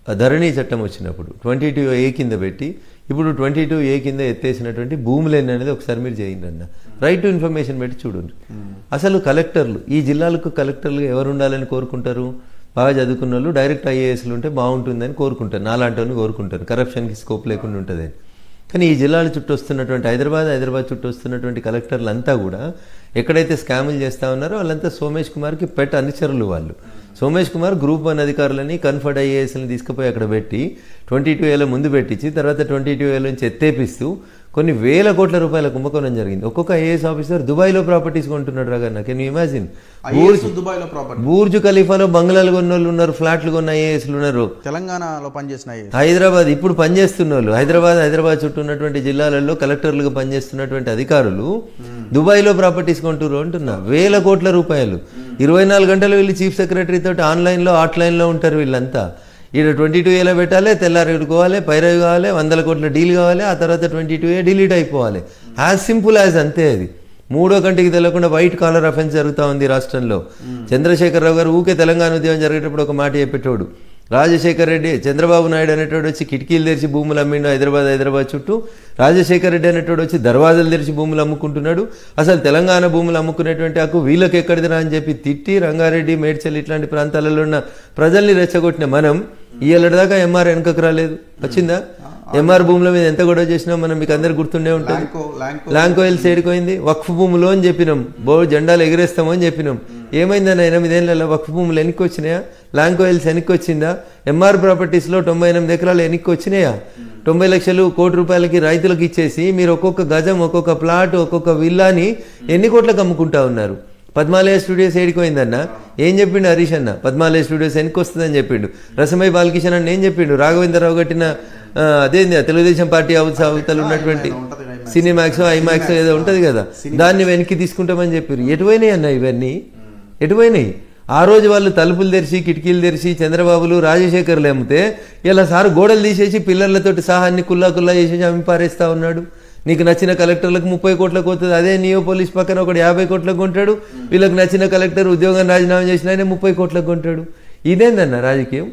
ఆ ధరణి చట్టం వచ్చినప్పుడు ట్వంటీ టూ ఏ కింద పెట్టి ఇప్పుడు ట్వంటీ టూ ఏ కింద ఎత్తేసినటువంటి భూములు ఎన్ని అనేది ఒకసారి మీరు చేయండి అన్న రైట్ టు ఇన్ఫర్మేషన్ పెట్టి చూడండి అసలు కలెక్టర్లు ఈ జిల్లాలకు కలెక్టర్లు ఎవరు ఉండాలని కోరుకుంటారు బాగా చదువుకున్న వాళ్ళు డైరెక్ట్ ఐఏఎస్లు ఉంటే బాగుంటుందని కోరుకుంటారు నాలాంటి వాళ్ళని కోరుకుంటారు కరప్షన్కి స్కోప్ లేకుండా ఉంటుందని కానీ ఈ జిల్లాల చుట్టూ వస్తున్నటువంటి హైదరాబాద్ హైదరాబాద్ చుట్టూ వస్తున్నటువంటి కలెక్టర్లు అంతా కూడా ఎక్కడైతే స్కాములు చేస్తా ఉన్నారో వాళ్ళంతా సోమేష్ కుమార్కి పెట్ అనుచరులు వాళ్ళు సోమేష్ కుమార్ గ్రూప్ వన్ అధికారులని కన్ఫర్డ్ ఐఏఎస్ని తీసుకుపోయి అక్కడ పెట్టి ట్వంటీ టూ ఏలో ముందు పెట్టించి తర్వాత ట్వంటీ టూ ఏలో నుంచి ఎత్తేపిస్తూ కొన్ని వేల కోట్ల రూపాయల కుంభకోణం జరిగింది ఒక్కొక్క ఐఏఎస్ ఆఫీసర్ దుబాయ్లో ప్రాపర్టీస్ కొంటున్నాడు రాగా can you imagine IAS Dubai లో ప్రాపర్టీ బూర్జు ఖలీఫాలో బంగ్లాలు కొన్న వాళ్ళు ఉన్నారు ఫ్లాట్లు కొన్న ఐఏఎస్లు ఉన్నారు తెలంగాణలో పనిచేసిన ఐఏఎస్ హైదరాబాద్ ఇప్పుడు పనిచేస్తున్న వాళ్ళు హైదరాబాద్ హైదరాబాద్ చుట్టూ ఉన్నటువంటి జిల్లాలలో కలెక్టర్లుగా పనిచేస్తున్నటువంటి అధికారులు దుబాయ్లో ప్రాపర్టీస్ కొంటారు అంటున్నా వేల కోట్ల రూపాయలు ఇరవై నాలుగు గంటలు వీళ్ళు చీఫ్ సెక్రటరీ తోటి ఆన్లైన్లో ఆఫ్లైన్లో ఉంటారు వీళ్ళంతా ఈడ ట్వంటీ టూ ఏలో పెట్టాలి తెల్లారి పెట్టుకోవాలి పైరవి కావాలి వందల కోట్ల డీల్ కావాలి ఆ తర్వాత ట్వంటీ టూ ఏ డిలీట్ అయిపోవాలి యాజ్ సింపుల్ యాజ్ అంతే అది మూడో కంటికి తెలియకుండా వైట్ కాలర్ అఫెన్స్ జరుగుతూ ఉంది రాష్ట్రంలో చంద్రశేఖరరావు గారు ఊకే తెలంగాణ ఉద్యమం జరిగేటప్పుడు ఒక మాట చెప్పేటోడు రాజశేఖర్ రెడ్డి చంద్రబాబు నాయుడు అనేటోడు వచ్చి కిటికీలు తెరిచి భూములు అమ్మిండు హైదరాబాద్ హైదరాబాద్ చుట్టూ రాజశేఖర్ రెడ్డి అనేటోడు వచ్చి దర్వాజాలు తెరిచి భూములు అమ్ముకుంటున్నాడు అసలు తెలంగాణ భూములు అమ్ముకునేటువంటి హక్కు వీళ్ళకి ఎక్కడిదిరా అని చెప్పి తిట్టి రంగారెడ్డి మేడ్చల్ ఇట్లాంటి ప్రాంతాలలో ఉన్న ప్రజల్ని రెచ్చగొట్టిన మనం ఇయ్యలదాకా ఎంఆర్ వెనకకు రాలేదు వచ్చిందా ఎంఆర్ భూముల మీద ఎంత గొడవ చేసినా మనం మీకు అందరు గుర్తుండే ఉంటుంది లాంకో లాంకో లాంకోయిల్ సైడ్కోయింది వక్ఫ్ భూములు అని చెప్పినాం బో జెండాలు ఎగరేస్తాము అని చెప్పినాం ఏమైందన్న ఎనిమిదేళ్ళలో వక్ఫ్ భూములు ఎన్నికి వచ్చినాయా లాంకోయిల్స్ వెనక్కి వచ్చిందా ఎంఆర్ ప్రాపర్టీస్లో తొంభై ఎనిమిది ఎకరాలు ఎన్నికి వచ్చినాయా తొంభై లక్షలు కోటి రూపాయలకి రైతులకు ఇచ్చేసి మీరు ఒక్కొక్క గజం ఒక్కొక్క ప్లాట్ ఒక్కొక్క విల్లాని ఎన్ని కోట్లకు అమ్ముకుంటా ఉన్నారు పద్మాలయ స్టూడియోస్ ఏడిపోయిందన్న ఏం చెప్పిండు హరీష్ అన్న పద్మాలయ స్టూడియోస్ వెనక్కి వస్తుందని చెప్పిండు రసమై బాలకిషన్ అన్న ఏం చెప్పిండు రాఘవేంద్రరావు కట్టిన ఆ, అదేంది ఆ తెలుగుదేశం పార్టీ అవత అవతలు ఉన్నటువంటి ఉంటది IMAX. సినిమాక్స్ ఐమాక్స్ ఏదో ఉంటది కదా దాన్ని వెనక్కి తీసుకుంటామని చెప్పారు ఎటువైనాయి అన్న ఇవన్నీ ఎటువైనాయి ఆ రోజు వాళ్ళు తలుపులు తెరిచి కిటికీలు తెరిచి చంద్రబాబులు రాజశేఖర్లు అమ్మితే ఇలా సార్ గోడలు తీసేసి పిల్లలతోటి సహా అన్ని కుల్లా కుల్లా చేసేసి అమ్మి పారేస్తా ఉన్నాడు నీకు నచ్చిన కలెక్టర్లకు ముప్పై కోట్లకు పోతుంది అదే నియో పోలీస్ పక్కన ఒకటి యాభై కోట్లకు కొంటాడు వీళ్ళకి నచ్చిన కలెక్టర్ ఉద్యోగం రాజీనామా చేసిన ఆయన ముప్పై కోట్లకు కొంటాడు ఇదేందన్న రాజకీయం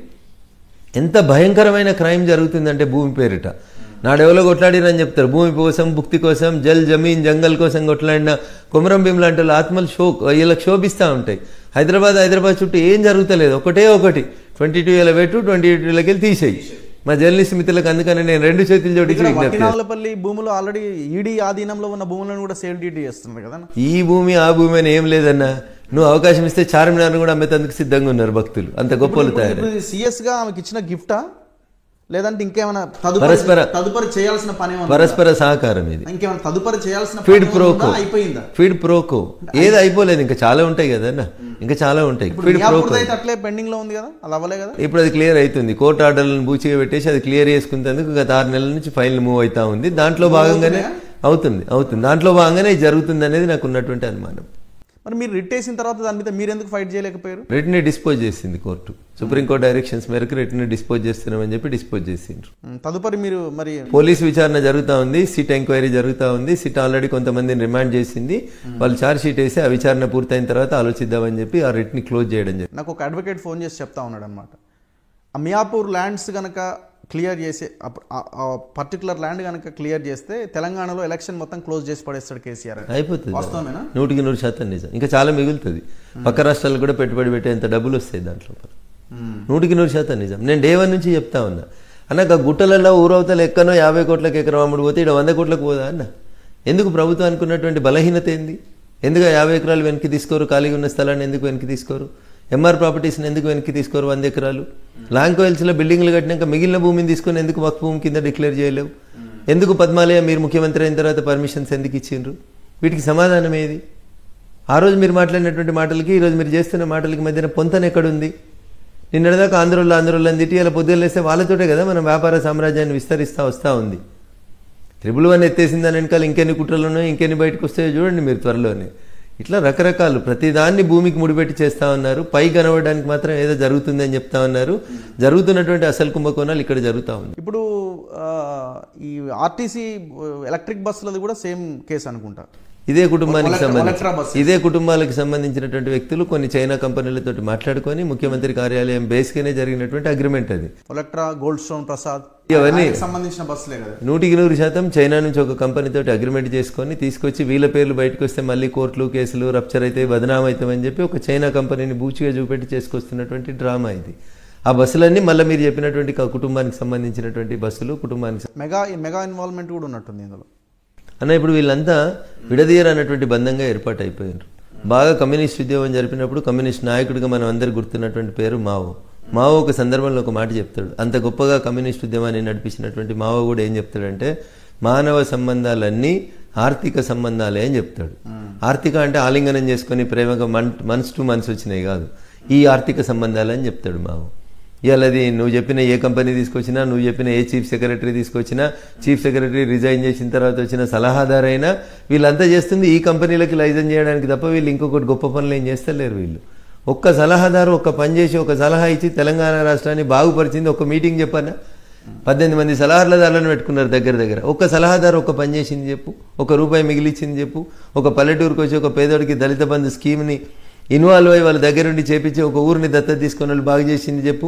ఎంత భయంకరమైన క్రైమ్ జరుగుతుందంటే భూమి పేరిట నాడెవలో కొట్లాడిరని చెప్తారు భూమి కోసం భుక్తి కోసం జల్ జమీన్ జంగల్ కోసం కొట్లాడిన కొమరం భీమ్ లాంటి వాళ్ళు ఆత్మలు షో వీళ్ళకి శోభిస్తూ ఉంటాయి హైదరాబాద్ హైదరాబాద్ చుట్టూ ఏం జరుగుతలేదు ఒకటే ఒకటి ట్వంటీ టూ ఏళ్ళ పెట్టు ట్వంటీ టూలకి వెళ్ళి తీసేయి మా జర్నలిస్ట్ మిత్రులకు అందుకని నేను రెండు చేతులు జోడించి ఇక్కడ విజ్ఞప్తి చేస్తాను. వట్టినాగులపల్లి భూములు ఆల్రెడీ ఈడీ ఆధీనంలో ఉన్న భూములను కూడా సేల్ డీడీ చేస్తున్నారు కదా ఈ భూమి ఆ భూమి అని ఏం లేదన్నా నువ్వు అవకాశం ఇస్తే చార్మినార్ను కూడా అమ్మేందుకు సిద్ధంగా ఉన్నారు భక్తులు అంత గొప్పలు తయారు ఇప్పుడు సిఎస్ గా ఆమెకి ఇచ్చిన గిఫ్టా లేదంటే ఇంకేమైనా తదుపరి పరస్పర- తదుపరి చేయాల్సిన పని ఏమైనా ఉందా? పరస్పర సహకారం ఇది ఇంకేమైనా తదుపరి చేయాల్సిన పని ఫీడ్ ఏమైనా ప్రోకో ఉందా? అయిపోయిందా ఫీడ్ ప్రోకో ఏది అయిపోలేదు ఇంకా చాలా ఉంటాయి కదా అన్న ఇంకా చాలా ఉంటాయి ఇప్పుడు ఫీడ్ ప్రోకో మియాపూర్ది అయితే అట్లే పెండింగ్ లో ఉంది కదా అది అవ్వలే కదా ఇప్పుడు అది క్లియర్ అవుతుంది కోర్టు ఆర్డర్లను బూచిగా పెట్టేసి అది క్లియర్ చేసుకునేందుకు గత ఆరు నెలల నుంచి ఫైల్ మూవ్ అవుతా ఉంది దాంట్లో భాగంగానే అవుతుంది అవుతుంది దాంట్లో భాగంగానే ఇది జరుగుతుంది అనేది నాకు ఉన్నటువంటి అనుమానం మరి మీరు రిట్ వేసిన తర్వాత దాని మీద మీరు ఎందుకు ఫైట్ చేయలేకపోయారు రిట్ని డిస్పోజ్ చేసింది కోర్టు సుప్రీంకోర్టు డైరెక్షన్స్ మేరకు రిట్ని డిస్పోజ్ చేస్తున్నామని చెప్పి డిస్పోజ్ చేసిండ్రు ఉమ్, తదుపరి మీరు మరి పోలీస్ విచారణ జరుగుతూ ఉంది సిట్ ఎంక్వైరీ జరుగుతూ ఉంది సిట్ ఆల్రెడీ కొంతమందిని రిమాండ్ చేసింది వాళ్ళు ఛార్జ్ షీట్ వేసి ఆ విచారణ పూర్తయిన తర్వాత ఆలోచిద్దామని చెప్పి ఆ రిట్ని క్లోజ్ చేయడం జరిగింది నాకు ఒక అడ్వకేట్ ఫోన్ చేసి చెప్తా ఉన్నాడు అనమాట ఆ మియాపూర్ ల్యాండ్స్ కనుక క్లియర్ చేసే పర్టికులర్ ల్యాండ్ కనుక క్లియర్ చేస్తే తెలంగాణలో ఎలక్షన్ మొత్తం క్లోజ్ చేసి పడేస్తాడు కేసీఆర్ అని. అయిపోతుంది వాస్తవమేనా నూటికి నూరు శాతం నిజం ఇంకా చాలా మిగులుతుంది పక్క రాష్ట్రాలకు కూడా పెట్టుబడి పెట్టేంత డబ్బులు వస్తాయి దాంట్లో నూటికి నూరు శాతం నిజం నేను డే వన్ నుంచి చెప్తా ఉన్నా అన్న ఆ గుట్టలలో ఊరవతలు ఎక్కనో యాభై కోట్లకు ఎకరం అమ్ముడు పోతే ఇక్కడ వంద కోట్లకు పోదా అన్న ఎందుకు ప్రభుత్వానికి ఉన్నటువంటి బలహీనత ఏంది ఎందుకు ఆ యాభై ఎకరాలు వెనక్కి తీసుకోరు ఖాళీగా ఉన్న స్థలాన్ని ఎందుకు వెనక్కి తీసుకోరు ఎంఆర్ ప్రాపర్టీస్ని ఎందుకు వెనక్కి తీసుకోరు వంద ఎకరాలు లాంకోయిల్స్లో బిల్డింగ్లు కట్టినాక మిగిలిన భూమిని తీసుకొని ఎందుకు వక్ భూమి కింద డిక్లేర్ చేయలేవు ఎందుకు పద్మాలయ మీరు ముఖ్యమంత్రి అయిన తర్వాత పర్మిషన్స్ ఎందుకు ఇచ్చిండ్రు వీటికి సమాధానం ఏది ఆ రోజు మీరు మాట్లాడినటువంటి మాటలకి ఈరోజు మీరు చేస్తున్న మాటలకి మధ్యన పొంతన ఎక్కడుంది నిన్నటిదాకా ఆంధ్రోళ్ళు ఆంధ్రోళ్ళని తిట్టి అలా పొద్దున్న లేస్తే వాళ్ళతోటే కదా మనం వ్యాపార సామ్రాజ్యాన్ని విస్తరిస్తూ వస్తూ ఉంది త్రిబుల్ వన్ ఎత్తేసిందని వెనకాల ఇంకెన్ని కుట్రలు ఉన్నాయో ఇంకెన్ని బయటకు వస్తాయో చూడండి మీరు త్వరలోనే ఇట్లా రకరకాలు ప్రతిదాన్ని భూమికి ముడిపెట్టి చేస్తా ఉన్నారు పై కనబడడానికి మాత్రం ఏదో జరుగుతుందని చెప్తా ఉన్నారు జరుగుతున్నటువంటి అసలు కుంభకోణాలు ఇక్కడ జరుగుతూ ఉంది ఇప్పుడు ఆ, ఈ ఆర్టీసీ ఎలక్ట్రిక్ బస్సులది కూడా సేమ్ కేసు అనుకుంటా ఇదే కుటుంబానికి మొలక- సంబంధించి మొలక్రా బస్సెస్. ఇదే కుటుంబాలకు సంబంధించినటువంటి వ్యక్తులు కొన్ని చైనా కంపెనీలతో మాట్లాడుకొని ముఖ్యమంత్రి కార్యాలయం బేస్గానే జరిగినటువంటి అగ్రిమెంట్ అది ఎలక్ట్రా గోల్డ్ స్టోన్ ప్రసాద్ ఇవన్నీ- ఆయనకి సంబంధించిన బస్సులే కదా నూటికి నూరు శాతం చైనా నుంచి ఒక కంపెనీతో అగ్రిమెంట్ చేసుకొని తీసుకొచ్చి వీళ్ళ పేర్లు బయటకు వస్తే మళ్ళీ కోర్టులు కేసులు రప్చర్ అయితే బదనాం అవుతామని చెప్పి ఒక చైనా కంపెనీని బూచిగా చూపెట్టి చేసుకొస్తున్నటువంటి డ్రామా ఇది ఆ బస్సులన్నీ మళ్ళీ మీరు చెప్పినటువంటి క- కుటుంబానికి సంబంధించినటువంటి బస్సులు కుటుంబానికి మెగా మెగా ఇన్వాల్వ్మెంట్ కూడా ఉన్నట్టుంది ఇందులో అన్న ఇప్పుడు వీళ్ళంతా విడదీయరు అన్నటువంటి బంధంగా ఏర్పాటు అయిపోయారు బాగా కమ్యూనిస్ట్ ఉద్యమం జరిపినప్పుడు కమ్యూనిస్ట్ నాయకుడిగా మనం అందరు గుర్తున్నటువంటి పేరు మావో మావో ఒక సందర్భంలో ఒక మాట చెప్తాడు అంత గొప్పగా కమ్యూనిస్ట్ ఉద్యమాన్ని నడిపించినటువంటి మావో కూడా ఏం చెప్తాడంటే మానవ సంబంధాలన్నీ ఆర్థిక సంబంధాలే అని చెప్తాడు ఆర్థిక అంటే ఆలింగనం చేసుకొని ప్రేమగా మన్ మనసు టు మనసు వచ్చినాయి కాదు ఈ ఆర్థిక సంబంధాలని చెప్తాడు మావో ఇవాళ అది నువ్వు చెప్పిన ఏ కంపెనీ తీసుకొచ్చినా నువ్వు చెప్పిన ఏ చీఫ్ సెక్రటరీ తీసుకొచ్చినా చీఫ్ సెక్రటరీ రిజైన్ చేసిన తర్వాత వచ్చిన సలహాదారైనా వీళ్ళంతా చేస్తుంది ఈ కంపెనీలకి లైజన్ చేయడానికి తప్ప వీళ్ళు ఇంకొకటి గొప్ప పనులు ఏం చేస్తలేరు వీళ్ళు ఒక్క సలహాదారు ఒక్క పని చేసి ఒక సలహా ఇచ్చి తెలంగాణ రాష్ట్రాన్ని బాగుపరిచింది ఒక మీటింగ్ చెప్పానా పద్దెనిమిది మంది సలహాదారులను పెట్టుకున్నారు దగ్గర దగ్గర ఒక్క సలహాదారు ఒక పని చేసింది చెప్పు ఒక రూపాయి మిగిలిచ్చింది చెప్పు ఒక పల్లెటూరుకు వచ్చి ఒక పేదోడికి దళిత బంధు స్కీమ్ని ఇన్వాల్వ్ అయ్యి వాళ్ళ దగ్గరుండి చేపించి ఒక ఊరిని దత్తత తీసుకొని వాళ్ళు బాగు చేసింది చెప్పు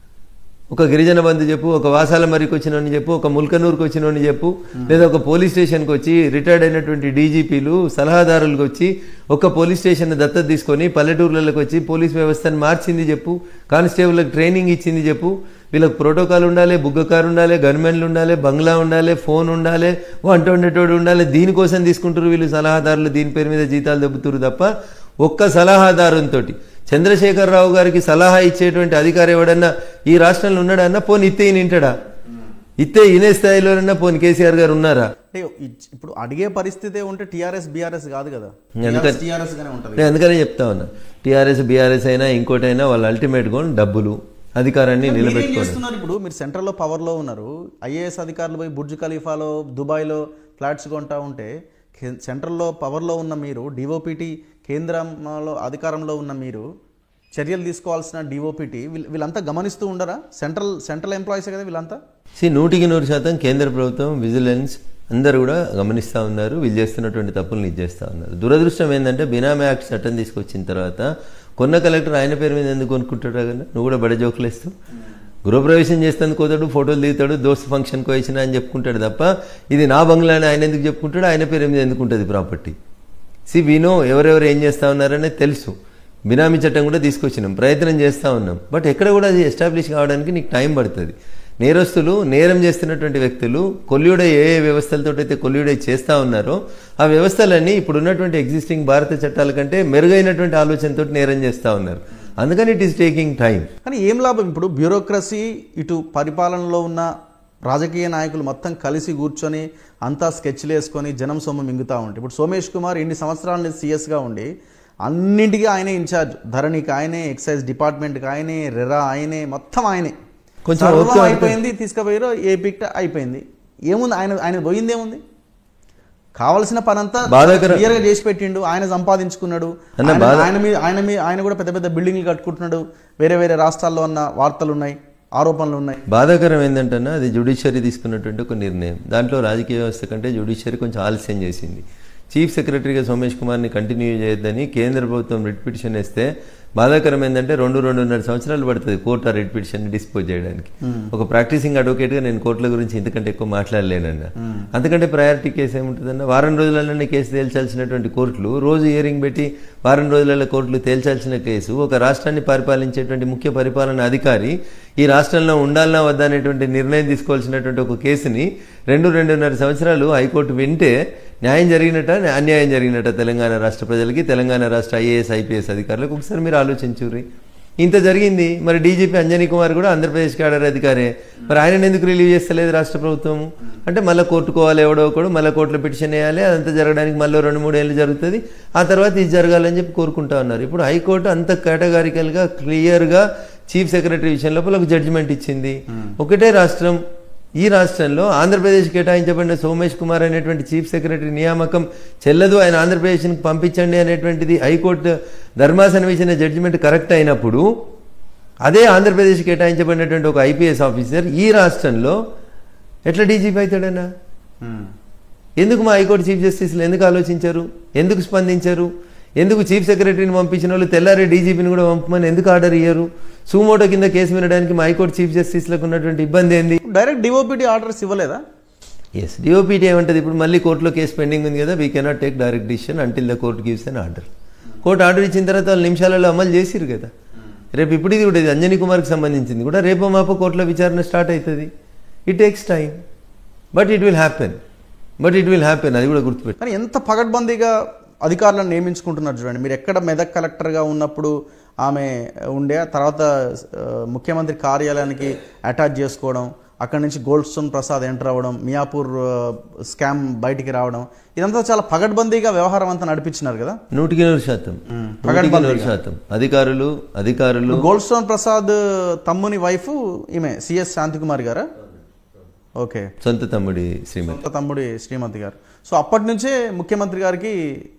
ఒక గిరిజన బంధు చెప్పు ఒక వాసాల మరికి వచ్చినోని చెప్పు ఒక ముల్కనూరుకి వచ్చినోని చెప్పు లేదా ఒక పోలీస్ స్టేషన్కి వచ్చి రిటైర్డ్ అయినటువంటి డీజీపీలు సలహాదారులకు వచ్చి ఒక పోలీస్ స్టేషన్ దత్తత తీసుకొని పల్లెటూర్లకు వచ్చి పోలీస్ వ్యవస్థను మార్చింది చెప్పు కానిస్టేబుల్కి ట్రైనింగ్ ఇచ్చింది చెప్పు వీళ్ళకి ప్రోటోకాల్ ఉండాలి బుగ్గ కారు ఉండాలి గన్మెన్లు ఉండాలి బంగ్లా ఉండాలి ఫోన్ ఉండాలి వంట వండేటోడు ఉండాలి దీనికోసం తీసుకుంటారు వీళ్ళు సలహాదారులు దీని పేరు మీద జీతాలు దెబ్బతురు తప్ప ఒక్క సలహాదారునితోటి చంద్రశేఖరరావు గారికి సలహా ఇచ్చేటువంటి అధికారి ఎవడన్నా ఈ రాష్ట్రంలో ఉన్నాడన్నా పోని ఇత్తే ఈయన వింటాడా ఇత్తే ఈయనే స్థాయిలోనన్నా పోని కేసీఆర్ గారు ఉన్నారా అంటే ఇ- ఇప్పుడు అడిగే పరిస్థితే ఉంటే టీఆర్ఎస్ బీఆర్ఎస్ కాదు కదా ఎందుకని- టీఆర్ఎస్ గానే ఉంటది నేను అందుకనే చెప్తా ఉన్నా టీఆర్ఎస్ బీఆర్ఎస్ అయినా ఇంకోటైనా వాళ్ళ అల్టిమేట్ గోల్ డబ్బులు అధికారాన్ని మీరేం నిలబెట్టుకోవడం చేస్తున్నారు ఇప్పుడు మీరు సెంట్రల్లో పవర్లో ఉన్నారు ఐఏఎస్ అధికారులు పోయి బుర్జ్ ఖలీఫాలో దుబాయ్లో ఫ్లాట్స్ కొంటా ఉంటే కే- సెంట్రల్లో పవర్లో ఉన్న మీరు డిఓపిటి కేంద్రంలో అధికారంలో ఉన్న మీరు చర్యలు తీసుకోవాల్సిన డిఓపిటి వీళ్ళంతా గమనిస్తూ ఉండరా సెంట్రల్ సెంట్రల్ ఎంప్లాయీస్ కదా వీళ్ళంతా సి నూటికి నూరు శాతం కేంద్ర ప్రభుత్వం విజిలెన్స్ అందరూ కూడా గమనిస్తూ ఉన్నారు వీళ్ళు చేస్తున్నటువంటి తప్పులను ఇది చేస్తూ ఉన్నారు దురదృష్టం ఏంటంటే బినామీ యాక్ట్ చట్టం తీసుకొచ్చిన తర్వాత కొన్న కలెక్టర్ ఆయన పేరు మీద ఎందుకు కొనుక్కుంటాడు కదా నువ్వు కూడా బడ జోకులు వేస్తావు గృహప్రవేశం చేస్తాను కోతాడు ఫోటోలు దిగుతాడు దోస్త్ ఫంక్షన్కి వచ్చిన అని చెప్పుకుంటాడు తప్ప ఇది నా బంగ్లా అని ఆయన ఎందుకు చెప్పుకుంటాడు ఆయన పేరు మీద ఎందుకు ఉంటుంది ప్రాపర్టీ సి వినో ఎవరెవరు ఏం చేస్తా ఉన్నారనేది తెలుసు బినామీ చట్టం కూడా తీసుకొచ్చినాం ప్రయత్నం చేస్తూ ఉన్నాం బట్ ఎక్కడ కూడా అది ఎస్టాబ్లిష్ కావడానికి నీకు టైం పడుతుంది నేరస్తులు నేరం చేస్తున్నటువంటి వ్యక్తులు కొల్లుడై ఏ ఏ వ్యవస్థలతో అయితే కొల్లుడై చేస్తూ ఉన్నారో ఆ వ్యవస్థలన్నీ ఇప్పుడు ఉన్నటువంటి ఎగ్జిస్టింగ్ భారత చట్టాల కంటే మెరుగైనటువంటి ఆలోచనతో నేరం చేస్తూ ఉన్నారు అందుకని ఇట్ ఈస్ టేకింగ్ టైం కానీ ఏం లాభం ఇప్పుడు బ్యూరోక్రసీ ఇటు పరిపాలనలో ఉన్న రాజకీయ నాయకులు మొత్తం కలిసి కూర్చొని అంతా స్కెచ్లు వేసుకొని జనం సొమ్ము మింగుతూ ఉంటే ఇప్పుడు సోమేష్ కుమార్ ఇన్ని సంవత్సరాల నుంచి సీఎస్గా ఉండి అన్నింటికీ ఆయనే ఇన్ఛార్జ్ ధరణికి ఆయనే ఎక్సైజ్ డిపార్ట్మెంట్కి ఆయనే రెరా ఆయనే మొత్తం ఆయనే కొంచెం సర్వం ఓపిక పడితే- అయిపోయింది తీసుకుపోయారు ఏ పిక్ అయిపోయింది ఏముంది ఆయన ఆయన పోయింది ఏముంది కావలసిన పనంతా బాధాకర- క్లియర్ గా చేసి పెట్టిండు ఆయన సంపాదించుకున్నాడు అన్న ఆయన- బాధ- ఆయన మీద ఆయన మీద ఆయన కూడా పెద్ద పెద్ద బిల్డింగ్లు కట్టుకుంటున్నాడు వేరే వేరే రాష్ట్రాల్లో ఉన్న వార్తలు ఉన్నాయి ఆరోపణలు ఉన్నాయి బాధాకరం ఏంటంటే అది జ్యుడిషియరీ తీసుకున్నటువంటి ఒక నిర్ణయం దాంట్లో రాజకీయ వ్యవస్థ కంటే జ్యుడిషియరీ కొంచెం ఆలస్యం చేసింది చీఫ్ సెక్రటరీగా సోమేష్ కుమార్ని కంటిన్యూ చేయొద్దని కేంద్ర ప్రభుత్వం రిట్ పిటిషన్ వేస్తే బాధాకరం ఏంటంటే రెండు రెండున్నర సంవత్సరాలు పడుతుంది కోర్టు ఆ రిట్ పిటిషన్ డిస్పోజ్ చేయడానికి ఒక ప్రాక్టీసింగ్ అడ్వకేట్గా నేను కోర్టుల గురించి ఇంతకంటే ఎక్కువ మాట్లాడలేనన్న అందుకంటే ప్రయారిటీ కేసు ఏముంటుందన్న వారం రోజులలోనే కేసు తేల్చాల్సినటువంటి కోర్టులు రోజు హియరింగ్ పెట్టి వారం రోజులలో కోర్టులు తేల్చాల్సిన కేసు ఒక రాష్ట్రాన్ని పరిపాలించేటువంటి ముఖ్య పరిపాలన అధికారి ఈ రాష్ట్రంలో ఉండాలన్నా వద్దా అనేటువంటి నిర్ణయం తీసుకోవాల్సినటువంటి ఒక కేసుని రెండు రెండున్నర సంవత్సరాలు హైకోర్టు వింటే న్యాయం జరిగినట్ట అన్యాయం జరిగినట్ట తెలంగాణ రాష్ట్ర ప్రజలకి తెలంగాణ రాష్ట్ర ఐఏఎస్ ఐపీఎస్ అధికారులకు ఒకసారి మీరు ఆలోచించుర్రి ఇంత జరిగింది మరి డీజీపీ అంజనీ కుమార్ కూడా ఆంధ్రప్రదేశ్ క్యాడర్ అధికారే మరి ఆయన ఎందుకు రిలీవ్ చేస్తలేదు రాష్ట్ర ప్రభుత్వం అంటే మళ్ళీ కోర్టుకోవాలి ఎవడో ఒకడు మళ్ళీ కోర్టులో పిటిషన్ వేయాలి అదంతా జరగడానికి మళ్ళీ రెండు మూడు ఏళ్ళు జరుగుతుంది ఆ తర్వాత ఇది జరగాలని చెప్పి కోరుకుంటా ఉన్నారు ఇప్పుడు హైకోర్టు అంత కేటగారికల్గా క్లియర్గా చీఫ్ సెక్రటరీ విషయం లోపల ఒక జడ్జిమెంట్ ఇచ్చింది ఒకటే రాష్ట్రం ఈ రాష్ట్రంలో ఆంధ్రప్రదేశ్ కేటాయించబడిన సోమేష్ కుమార్ అనేటువంటి చీఫ్ సెక్రటరీ నియామకం చెల్లదు ఆయన ఆంధ్రప్రదేశ్కి పంపించండి అనేటువంటిది హైకోర్టు ధర్మాసనం ఇచ్చిన జడ్జిమెంట్ కరెక్ట్ అయినప్పుడు అదే ఆంధ్రప్రదేశ్ కేటాయించబడినటువంటి ఒక ఐపీఎస్ ఆఫీసర్ ఈ రాష్ట్రంలో ఎట్లా డీజీపీ అవుతాడన్నా ఎందుకు మా హైకోర్టు చీఫ్ జస్టిస్లు ఎందుకు ఆలోచించారు ఎందుకు స్పందించారు ఎందుకు చీఫ్ సెక్రటరీని పంపించిన వాళ్ళు తెల్లారే డీజీపీని కూడా పంపమని ఎందుకు ఆర్డర్ ఇయ్యరు సుమోటో కింద కేసు వినడానికి మా హైకోర్టు చీఫ్ జస్టిస్లకు ఉన్నటువంటి ఇబ్బంది ఏంది డైరెక్ట్ డిఓపిడి ఆర్డర్స్ ఇవ్వలేదా ఎస్ డిఓపిటీ ఏమంటది ఇప్పుడు మళ్ళీ కోర్టులో కేసు పెండింగ్ ఉంది కదా we cannot take direct decision until the court gives an order court order ఇచ్చిన తర్వాత వాళ్ళు నిమిషాలలో అమలు చేసిరు కదా రేపు ఇప్పుడు ఇది కూడా ఇది అంజనీ కుమార్కి సంబంధించింది కూడా రేపో మాపో కోర్టులో విచారణ స్టార్ట్ అవుతుంది it takes time but it will happen but it will happen అది కూడా గుర్తుపెట్టు కానీ ఎంత పగడ్బందీగా అధికారులను నియమించుకుంటున్నారు చూడండి మీరు ఎక్కడ మెదక్ కలెక్టర్గా ఉన్నప్పుడు ఆమె ఉండే ఆ తర్వాత ఆ, ముఖ్యమంత్రి కార్యాలయానికి అటాచ్ చేసుకోవడం అక్కడి నుంచి గోల్డ్ స్టోన్ ప్రసాద్ ఎంటర్ అవ్వడం మియాపూర్ ఆ, స్కామ్ బయటికి రావడం ఇదంతా చాలా పగడ్బందీగా వ్యవహారం అంతా నడిపించినారు కదా నూటికి నూరు శాతం నూటికి నూరు శాతం అధికారులు అధికారులు గోల్డ్ స్టోన్ ప్రసాద్ తమ్ముని వైఫ్ ఈమె సిఎస్ శాంతికుమారి గారా ఓకే సొంత తమ్ముడి శ్రీమతి సొంత తమ్ముడి శ్రీమతి గారు సో అప్పటి నుంచే ముఖ్యమంత్రి గారికి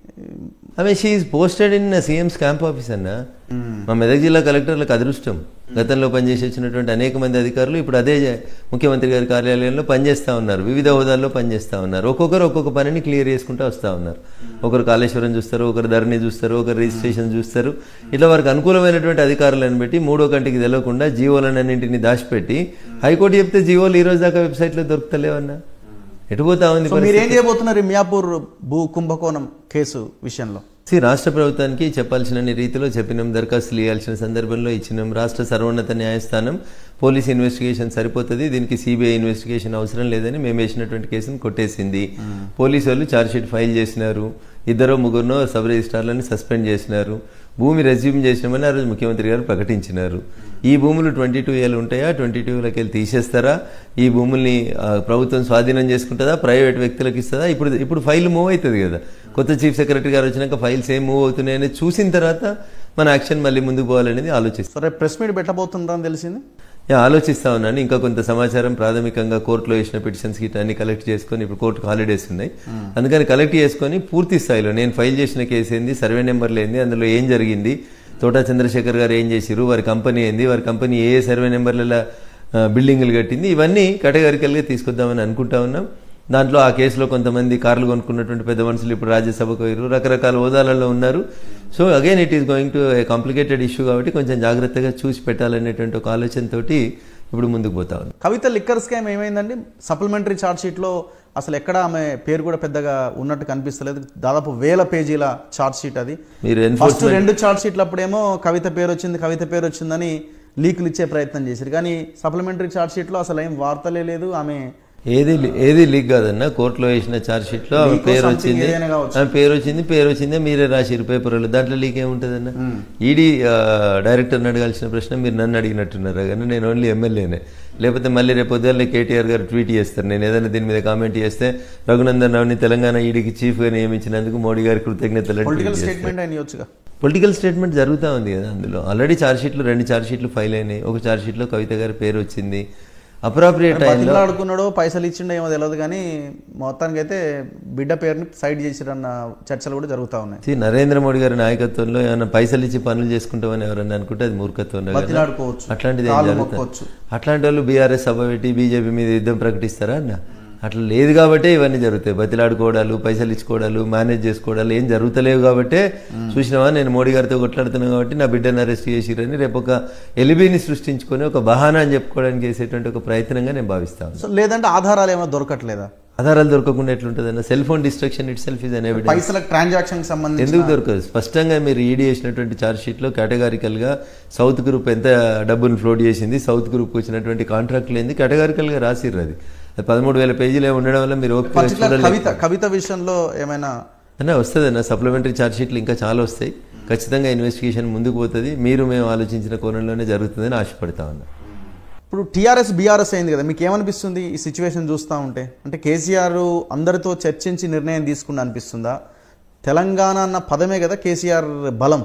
ఆమె she posted in CM's camp office అన్న మా మెదక్ జిల్లా కలెక్టర్లకు అదృష్టం గతంలో పనిచేసి వచ్చినటువంటి అనేక మంది అధికారులు ఇప్పుడు అదే ముఖ్యమంత్రి గారి కార్యాలయంలో పనిచేస్తూ ఉన్నారు వివిధ హోదాల్లో పనిచేస్తూ ఉన్నారు ఒక్కొక్కరు ఒక్కొక్క పనిని క్లియర్ చేసుకుంటూ వస్తూ ఉన్నారు ఒకరు కాళేశ్వరం చూస్తారు ఒకరు ధరణి చూస్తారు ఒకరు రిజిస్ట్రేషన్ చూస్తారు ఇట్లా వారికి అనుకూలమైనటువంటి అధికారులను పెట్టి మూడో కంటికి తెలియకుండా జీవోలన్నింటిని దాచిపెట్టి హైకోర్టు చెప్తే జీవోలు ఈ రోజు దాకా వెబ్సైట్లో దొరుకుతలేవన్నా ఎటు పోతా ఉంది సో మీరు ఏం చేయబోతున్నారు ఈ మియాపూర్ భూ కుంభకోణం కేసు విషయంలో సి రాష్ట్ర ప్రభుత్వానికి చెప్పాల్సిన రీతిలో చెప్పినాం దరఖాస్తులు ఇవ్వాల్సిన సందర్భంలో ఇచ్చినాం రాష్ట్ర సర్వోన్నత న్యాయస్థానం పోలీస్ ఇన్వెస్టిగేషన్ సరిపోతుంది దీనికి సిబిఐ ఇన్వెస్టిగేషన్ అవసరం లేదని మేము వేసినటువంటి కేసును కొట్టేసింది పోలీసు వాళ్ళు ఛార్జ్షీట్ ఫైల్ చేసినారు ఇద్దరు ముగ్గురునో సబ్ రిజిస్ట్రార్లను సస్పెండ్ చేసినారు భూమి రెజ్యూమ్ చేసినామని ఆ రోజు ముఖ్యమంత్రి గారు ప్రకటించినారు ఈ భూములు ట్వంటీ టూ ఏళ్ళు ఉంటాయా ట్వంటీ టూలకి వెళ్ళి తీసేస్తారా ఈ భూముల్ని ఆ, ప్రభుత్వం స్వాధీనం చేసుకుంటుందా ప్రైవేట్ వ్యక్తులకు ఇస్తుందా ఇప్పుడు ఇప్పుడు ఫైల్ మూవ్ అవుతుంది కదా కొత్త చీఫ్ సెక్రటరీ గారు వచ్చినాక ఫైల్స్ ఏం మూవ్ అవుతున్నాయని చూసిన తర్వాత మన యాక్షన్ మళ్ళీ ముందుకు పోవాలనేది ఆలోచిస్తాం సరే ప్రెస్ మీట్ పెట్టబోతుందని తెలిసింది నేను ఆలోచిస్తా ఉన్నాను ఇంకా కొంత సమాచారం ప్రాథమికంగా కోర్టులో వేసిన పిటిషన్స్ గిట్ అన్ని కలెక్ట్ చేసుకొని ఇప్పుడు కోర్టుకు హాలిడేస్ ఉన్నాయి అందుకని కలెక్ట్ చేసుకొని పూర్తి స్థాయిలో నేను ఫైల్ చేసిన కేసు ఏంది సర్వే నెంబర్లు ఏంది అందులో ఏం జరిగింది తోటా చంద్రశేఖర్ గారు ఏం చేసిరు వారి కంపెనీ ఏంది వారి కంపెనీ ఏ ఏ సర్వే నెంబర్లలో ఆ, బిల్డింగులు కట్టింది ఇవన్నీ కేటగారికల్గా తీసుకొద్దామని అనుకుంటా ఉన్నాం దాంట్లో ఆ కేసులో కొంతమంది కార్లు కొనుక్కున్నటువంటి పెద్ద మనుషులు ఇప్పుడు రాజ్యసభకు పోయారు రకరకాల హోదాలలో ఉన్నారు so again it is going to a complicated issue కాబట్టి కొంచెం జాగ్రత్తగా చూసి పెట్టాలనేటువంటి ఒక ఆలోచనతోటి ఇప్పుడు ముందుకు పోతా ఉన్నాం కవిత లిక్కర్ స్కామ్ ఏమైందండి సప్లిమెంటరీ ఛార్జ్ షీట్లో అసలు ఎక్కడ ఆమె పేరు కూడా పెద్దగా ఉన్నట్టు కనిపిస్తలేదు దాదాపు వేల పేజీల ఛార్జ్ షీట్ అది మీరు ఫస్ట్ ఎన్ఫోర్స్మెంట్ రెండు ఛార్జ్ షీట్లు అప్పుడేమో కవిత పేరు వచ్చింది కవిత పేరు వచ్చిందని లీకులు ఇచ్చే ప్రయత్నం చేశారు కానీ సప్లిమెంటరీ ఛార్జ్ షీట్లో అసలు ఏం వార్తలే లేదు ఆమె ఏది ఏది లీక్ కాదన్న కోర్టులో వేసిన ఛార్జ్ షీట్ లో ఆమె Leak పేరు something వచ్చింది ఏదైనా కావచ్చు. ఆమె పేరు వచ్చింది పేరు వచ్చింది మీరే రాసిరు పేపర్లో దాంట్లో లీక్ ఏముంటుందన్న ఈడీ డైరెక్టర్ని అడగాల్సిన ప్రశ్న మీరు నన్ను అడిగినట్టున్నారు కానీ నేను ఓన్లీ ఎమ్మెల్యేనే లేకపోతే మళ్ళీ రేపు పొద్దున్నే కేటీఆర్ గారు ట్వీట్ చేస్తారు నేను ఏదైనా దీని మీద కామెంట్ చేస్తే రఘునందన్ రావుని తెలంగాణ ఈడీకి చీఫ్ గా నియమించినందుకు మోడీ గారి కృతజ్ఞతలు పొలిటికల్ స్టేట్మెంట్ అని ఇవ్వచ్చుగా పొలిటికల్ స్టేట్మెంట్ జరుగుతూ ఉంది కదా అందులో ఆల్రెడీ ఛార్జ్ షీట్లు రెండు ఛార్జ్ షీట్లు ఫైల్ అయినాయి ఒక ఛార్జ్ షీట్లో కవిత గారి పేరు వచ్చింది అప్రాప్రియేట్ టైంలో బతిలాడుకున్నాడో పైసలు ఇచ్చిండో ఏమో తెలియదు కానీ మొత్తానికి అయితే బిడ్డ పేరుని సైడ్ చేసిరన్న చర్చలు కూడా జరుగుతూ ఉన్నాయి See, నరేంద్ర మోడీ గారి నాయకత్వంలో ఏమైనా పైసలు ఇచ్చి పనులు చేసుకుంటామని ఎవరన్నా అనుకుంటే అది మూర్ఖత్వం కదా. బతిలాడుకోవచ్చు అట్లాంటిది ఏం కాళ్ళు జరుగుతుంది మొక్కొచ్చు అట్లాంటి వాళ్ళు బీఆర్ఎస్ సభ పెట్టి బీజేపీ మీద యుద్ధం ప్రకటిస్తారా అన్న అట్లా లేదు కాబట్టే ఇవన్నీ జరుగుతాయి బతిలాడుకోవడాలు పైసలు ఇచ్చుకోవడాలు మేనేజ్ చేసుకోవడాలు ఏం జరుగుతలేవు కాబట్టే చూసినావా నేను మోడీ గారితో కొట్లాడుతున్నాను కాబట్టి నా బిడ్డను అరెస్ట్ చేసిరని రేపు ఒక ఎలిబిని సృష్టించుకొని ఒక బహానా అని చెప్పుకోవడానికి చేసేటువంటి ఒక ప్రయత్నంగా నేను భావిస్తాను సో లేదంటే ఆధారాలు ఏమైనా దొరకట్లేదా ఆధారాలు దొరకకుండా ఎట్లుంటుందన్న cell phone destruction itself is an evidence పైసల ట్రాన్సాక్షన్ సంబంధించి ఎందుకు దొరకదు స్పష్టంగా మీరు ఈడీ చేసినటువంటి ఛార్జ్ షీట్లో కేటగారికల్ గా సౌత్ గ్రూప్ ఎంత డబ్బును ఫ్లోట్ చేసింది సౌత్ గ్రూప్ వచ్చినటువంటి కాంట్రాక్ట్లు ఏంది కేటగారికల్ గా రాసిర్రు అది అది పదమూడు వేల పేజీలు ఏమి ఉండడం వల్ల మీరు ఓపిక పర్టికులర్ చూడలేదు కవిత కవిత విషయంలో ఏమైనా అన్న వస్తుంది అన్న సప్లిమెంటరీ ఛార్జ్ షీట్లు ఇంకా చాలా వస్తాయి ఖచ్చితంగా ఇన్వెస్టిగేషన్ ముందుకు పోతుంది మీరు మేము ఆలోచించిన కోణంలోనే జరుగుతుందని ఆశపడతా ఉన్నా ఇప్పుడు టీఆర్ఎస్ బీఆర్ఎస్ అయింది కదా మీకు ఏమనిపిస్తుంది ఈ సిచ్యువేషన్ చూస్తూ ఉంటే అంటే కేసీఆర్ అందరితో చర్చించి నిర్ణయం తీసుకుని అనిపిస్తుందా తెలంగాణ అన్న పదమే కదా కేసీఆర్ బలం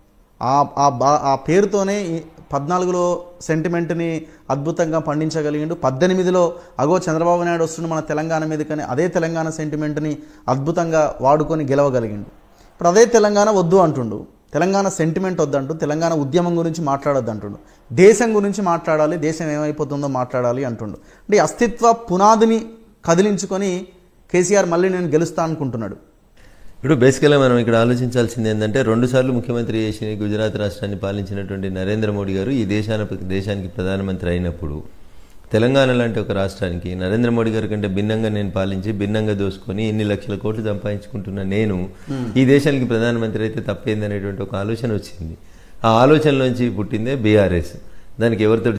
ఆ ఆ బా- ఆ పేరుతోనే ఈ పద్నాలుగులో సెంటిమెంట్ని అద్భుతంగా పండించగలిగిండు పద్దెనిమిదిలో అగో చంద్రబాబు నాయుడు వస్తుండు మన తెలంగాణ మీదకని అదే తెలంగాణ సెంటిమెంట్ని అద్భుతంగా వాడుకొని గెలవగలిగిండు ఇప్పుడు అదే తెలంగాణ వద్దు అంటుండు తెలంగాణ సెంటిమెంట్ వద్దంటూ తెలంగాణ ఉద్యమం గురించి మాట్లాడొద్దు అంటుండు దేశం గురించి మాట్లాడాలి దేశం ఏమైపోతుందో మాట్లాడాలి అంటుండు అంటే ఈ అస్తిత్వ పునాదిని కదిలించుకొని కేసీఆర్ మళ్ళీ నేను గెలుస్తా అనుకుంటున్నాడు ఇప్పుడు బేసికల్గా మనం ఇక్కడ ఆలోచించాల్సింది ఏంటంటే రెండు సార్లు ముఖ్యమంత్రి చేసి గుజరాత్ రాష్ట్రాన్ని పాలించినటువంటి నరేంద్ర మోడీ గారు ఈ దేశాన దేశానికి ప్రధానమంత్రి అయినప్పుడు తెలంగాణ లాంటి ఒక రాష్ట్రానికి నరేంద్ర మోడీ గారి కంటే భిన్నంగా నేను పాలించి భిన్నంగా దోసుకొని ఇన్ని లక్షల కోట్లు సంపాదించుకుంటున్న నేను ఈ దేశానికి ప్రధానమంత్రి అయితే తప్పేంది అనేటువంటి ఒక ఆలోచన వచ్చింది ఆ ఆలోచనలోంచి పుట్టిందే బీఆర్ఎస్ దానికి ఎవరితో